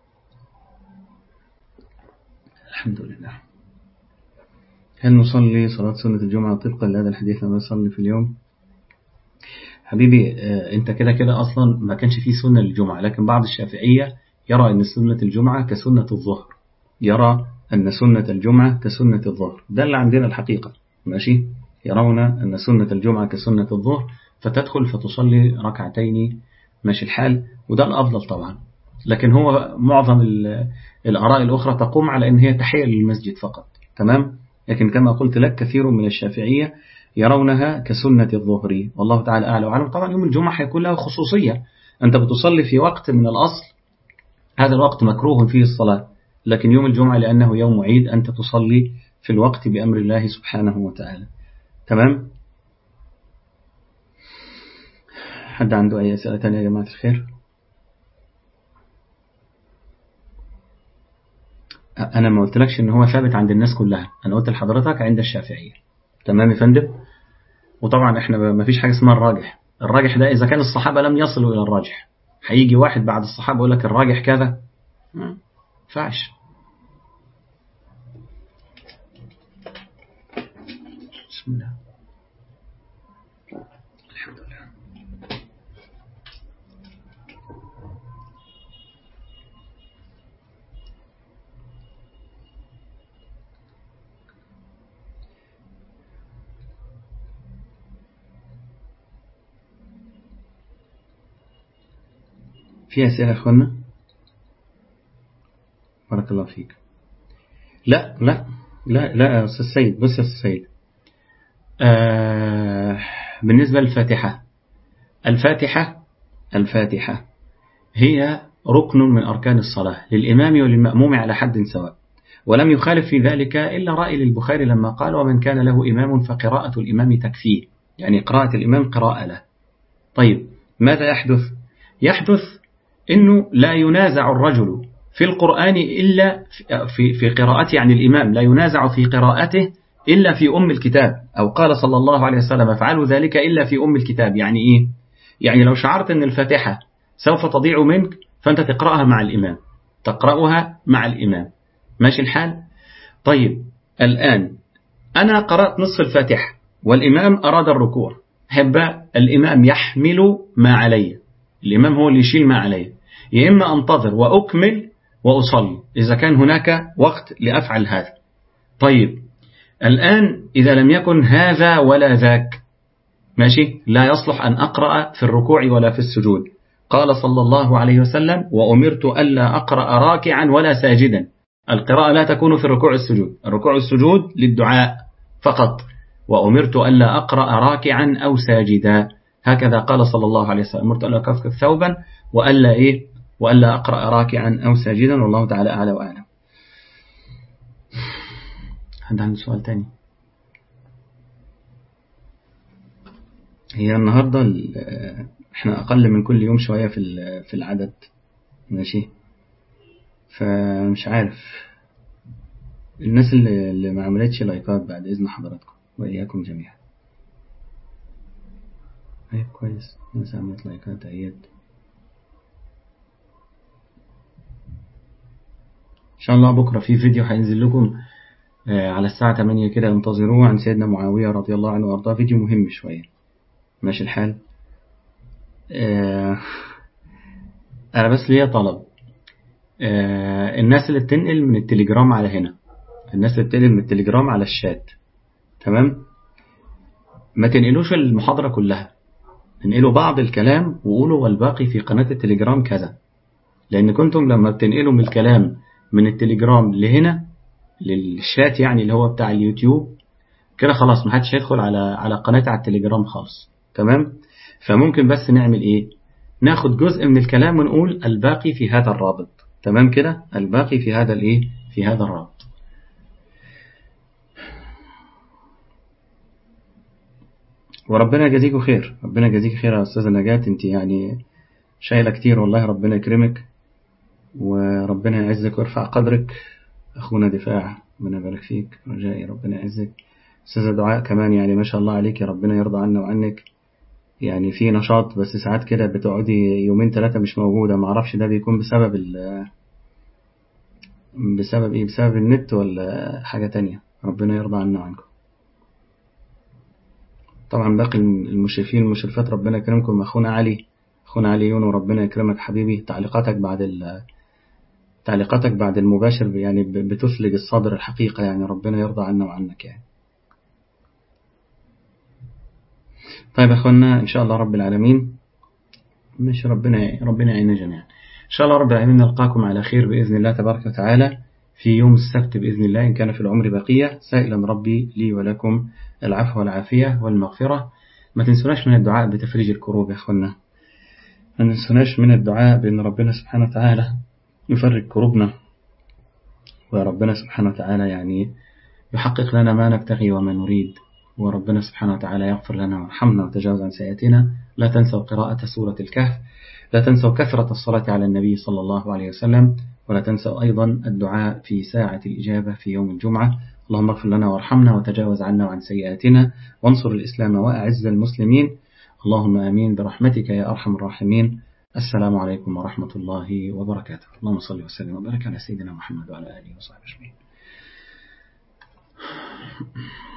الحمد لله هل نصلي صلاة سنة الجمعة طبقا لهذا الحديث لما نصلي في اليوم حبيبي آه، انت كده كده اصلا ما كانش فيه سنة للجمعة لكن بعض الشافعية يرى ان سنة الجمعة كسنة الظهر يرى ان سنة الجمعة كسنة الظهر ده اللي عندنا الحقيقة ماشي يرون ان سنة الجمعة كسنة الظهر فتدخل فتصلي ركعتين ماشي الحال وده الافضل طبعا لكن هو معظم الآراء الأخرى تقوم على أن هي تحية للمسجد فقط تمام لكن كما قلت لك كثير من الشافعية يرونها كسنة الظهر والله تعالى أعلى وعلم طبعا يوم الجمعة هيكون له خصوصية أنت بتصلي في وقت من الأصل هذا الوقت مكروه فيه الصلاة لكن يوم الجمعة لأنه يوم عيد أنت تصلي في الوقت بأمر الله سبحانه وتعالى تمام حد عنده أي أسئلة تانية يا جماعة الخير أنا ما قلتلكش إن هو ثابت عند الناس كلها أنا قلت لحضرتك عند الشافعية تمام يا فندم وطبعا إحنا ما فيش حاجة اسمها الراجح الراجح ده إذا كان الصحابة لم يصلوا إلى الراجح هيجي واحد بعد الصحابة يقول لك الراجح كذا ما فعش بسم الله الحمد لله في أسئلة أخوانا بارك الله فيك لا لا لا لا يا أستاذ سيد بص يا أستاذ سيد آه بالنسبة للفاتحة الفاتحة الفاتحة هي ركن من أركان الصلاة للإمام وللمأموم على حد سواء ولم يخالف في ذلك إلا رأي للبخاري لما قال ومن كان له إمام فقراءة الإمام تكفيه يعني قراءة الإمام قراءة له طيب ماذا يحدث؟ يحدث أنه لا ينازع الرجل في القرآن إلا في, في قراءته عن الإمام لا ينازع في قراءته إلا في أم الكتاب أو قال صلى الله عليه وسلم افعلوا ذلك إلا في أم الكتاب يعني إيه؟ يعني لو شعرت أن الفاتحة سوف تضيع منك فأنت تقرأها مع الإمام تقرأها مع الإمام ماشي الحال؟ طيب الآن أنا قرأت نصف الفاتحة والإمام أراد الركوع هب الإمام يحمل ما علي الإمام هو اللي يشيل ما عليه يا إما أنتظر وأكمل وأصلي إذا كان هناك وقت لأفعل هذا طيب الآن إذا لم يكن هذا ولا ذاك ماشي لا يصلح أن أقرأ في الركوع ولا في السجود قال صلى الله عليه وسلم وأمرت ألا أقرأ راكعا ولا ساجدا القراءة لا تكون في الركوع السجود الركوع السجود للدعاء فقط وأمرت ألا أقرأ راكعا أو ساجدا هكذا قال صلى الله عليه وسلم أمرت ألا أكفكف ثوبا وألا إيه وألا أقرأ راكعا أو ساجدا والله تعالى أعلى وأعلم حد عنده سؤال تاني هي النهاردة احنا أقل من كل يوم شوية في في العدد ماشي فمش عارف الناس اللي, اللي ما عملتش لايكات بعد إذن حضراتكم وإياكم جميعا طيب كويس الناس عملت لايكات اهيت ان شاء الله بكرة في فيديو هينزل لكم على الساعة 8 كده انتظروه عن سيدنا معاوية رضي الله عنه وارضاه فيديو مهم شوية ماشي الحال انا بس ليا طلب الناس اللي بتنقل من التليجرام على هنا الناس اللي بتنقل من التليجرام على الشات تمام ما تنقلوش المحاضرة كلها انقلوا بعض الكلام وقولوا والباقي في قناة التليجرام كذا لأن كنتم لما بتنقلوا من الكلام من التليجرام لهنا للشات يعني اللي هو بتاع اليوتيوب كده خلاص محدش هيدخل على على قناتي على التليجرام خالص تمام فممكن بس نعمل ايه ناخد جزء من الكلام ونقول الباقي في هذا الرابط تمام كده الباقي في هذا الايه في هذا الرابط وربنا يجازيكوا خير ربنا يجازيك خير يا أستاذة نجاة أنت يعني شايلة كتير والله ربنا يكرمك وربنا يعزك ويرفع قدرك أخونا دفاع ربنا يبارك فيك رجائي ربنا يعزك أستاذة دعاء كمان يعني ما شاء الله عليك ربنا يرضى عنا وعنك يعني في نشاط بس ساعات كده بتقعدي يومين ثلاثة مش موجودة معرفش ده بيكون بسبب ال بسبب ايه بسبب النت ولا حاجة تانية ربنا يرضى عنا وعنكم طبعا باقي المشرفين المشرفات ربنا يكرمكم أخونا علي أخونا علي يونو ربنا يكرمك حبيبي تعليقاتك بعد ال تعليقاتك بعد المباشر يعني بتثلج الصدر الحقيقة يعني ربنا يرضى عنا وعنك يعني طيب يا أخوانا إن شاء الله رب العالمين مش ربنا ربنا يعيننا جميعا إن شاء الله رب العالمين نلقاكم على خير بإذن الله تبارك وتعالى في يوم السبت بإذن الله إن كان في العمر بقية سائلا ربي لي ولكم العفو والعافية والمغفرة ما تنسوناش من الدعاء بتفريج الكروب يا أخوانا ما تنسوناش من الدعاء بأن ربنا سبحانه وتعالى يفرج كروبنا وربنا سبحانه وتعالى يعني يحقق لنا ما نبتغي وما نريد وربنا سبحانه وتعالى يغفر لنا ويرحمنا وتجاوز عن سيئاتنا لا تنسوا قراءة سورة الكهف لا تنسوا كثرة الصلاة على النبي صلى الله عليه وسلم ولا تنسوا أيضا الدعاء في ساعة الإجابة في يوم الجمعة اللهم اغفر لنا وارحمنا وتجاوز عنا وعن سيئاتنا وانصر الإسلام وأعز المسلمين اللهم آمين برحمتك يا أرحم الراحمين السلام عليكم ورحمة الله وبركاته اللهم صل وسلم وبارك على سيدنا محمد وعلى آله وصحبه أجمعين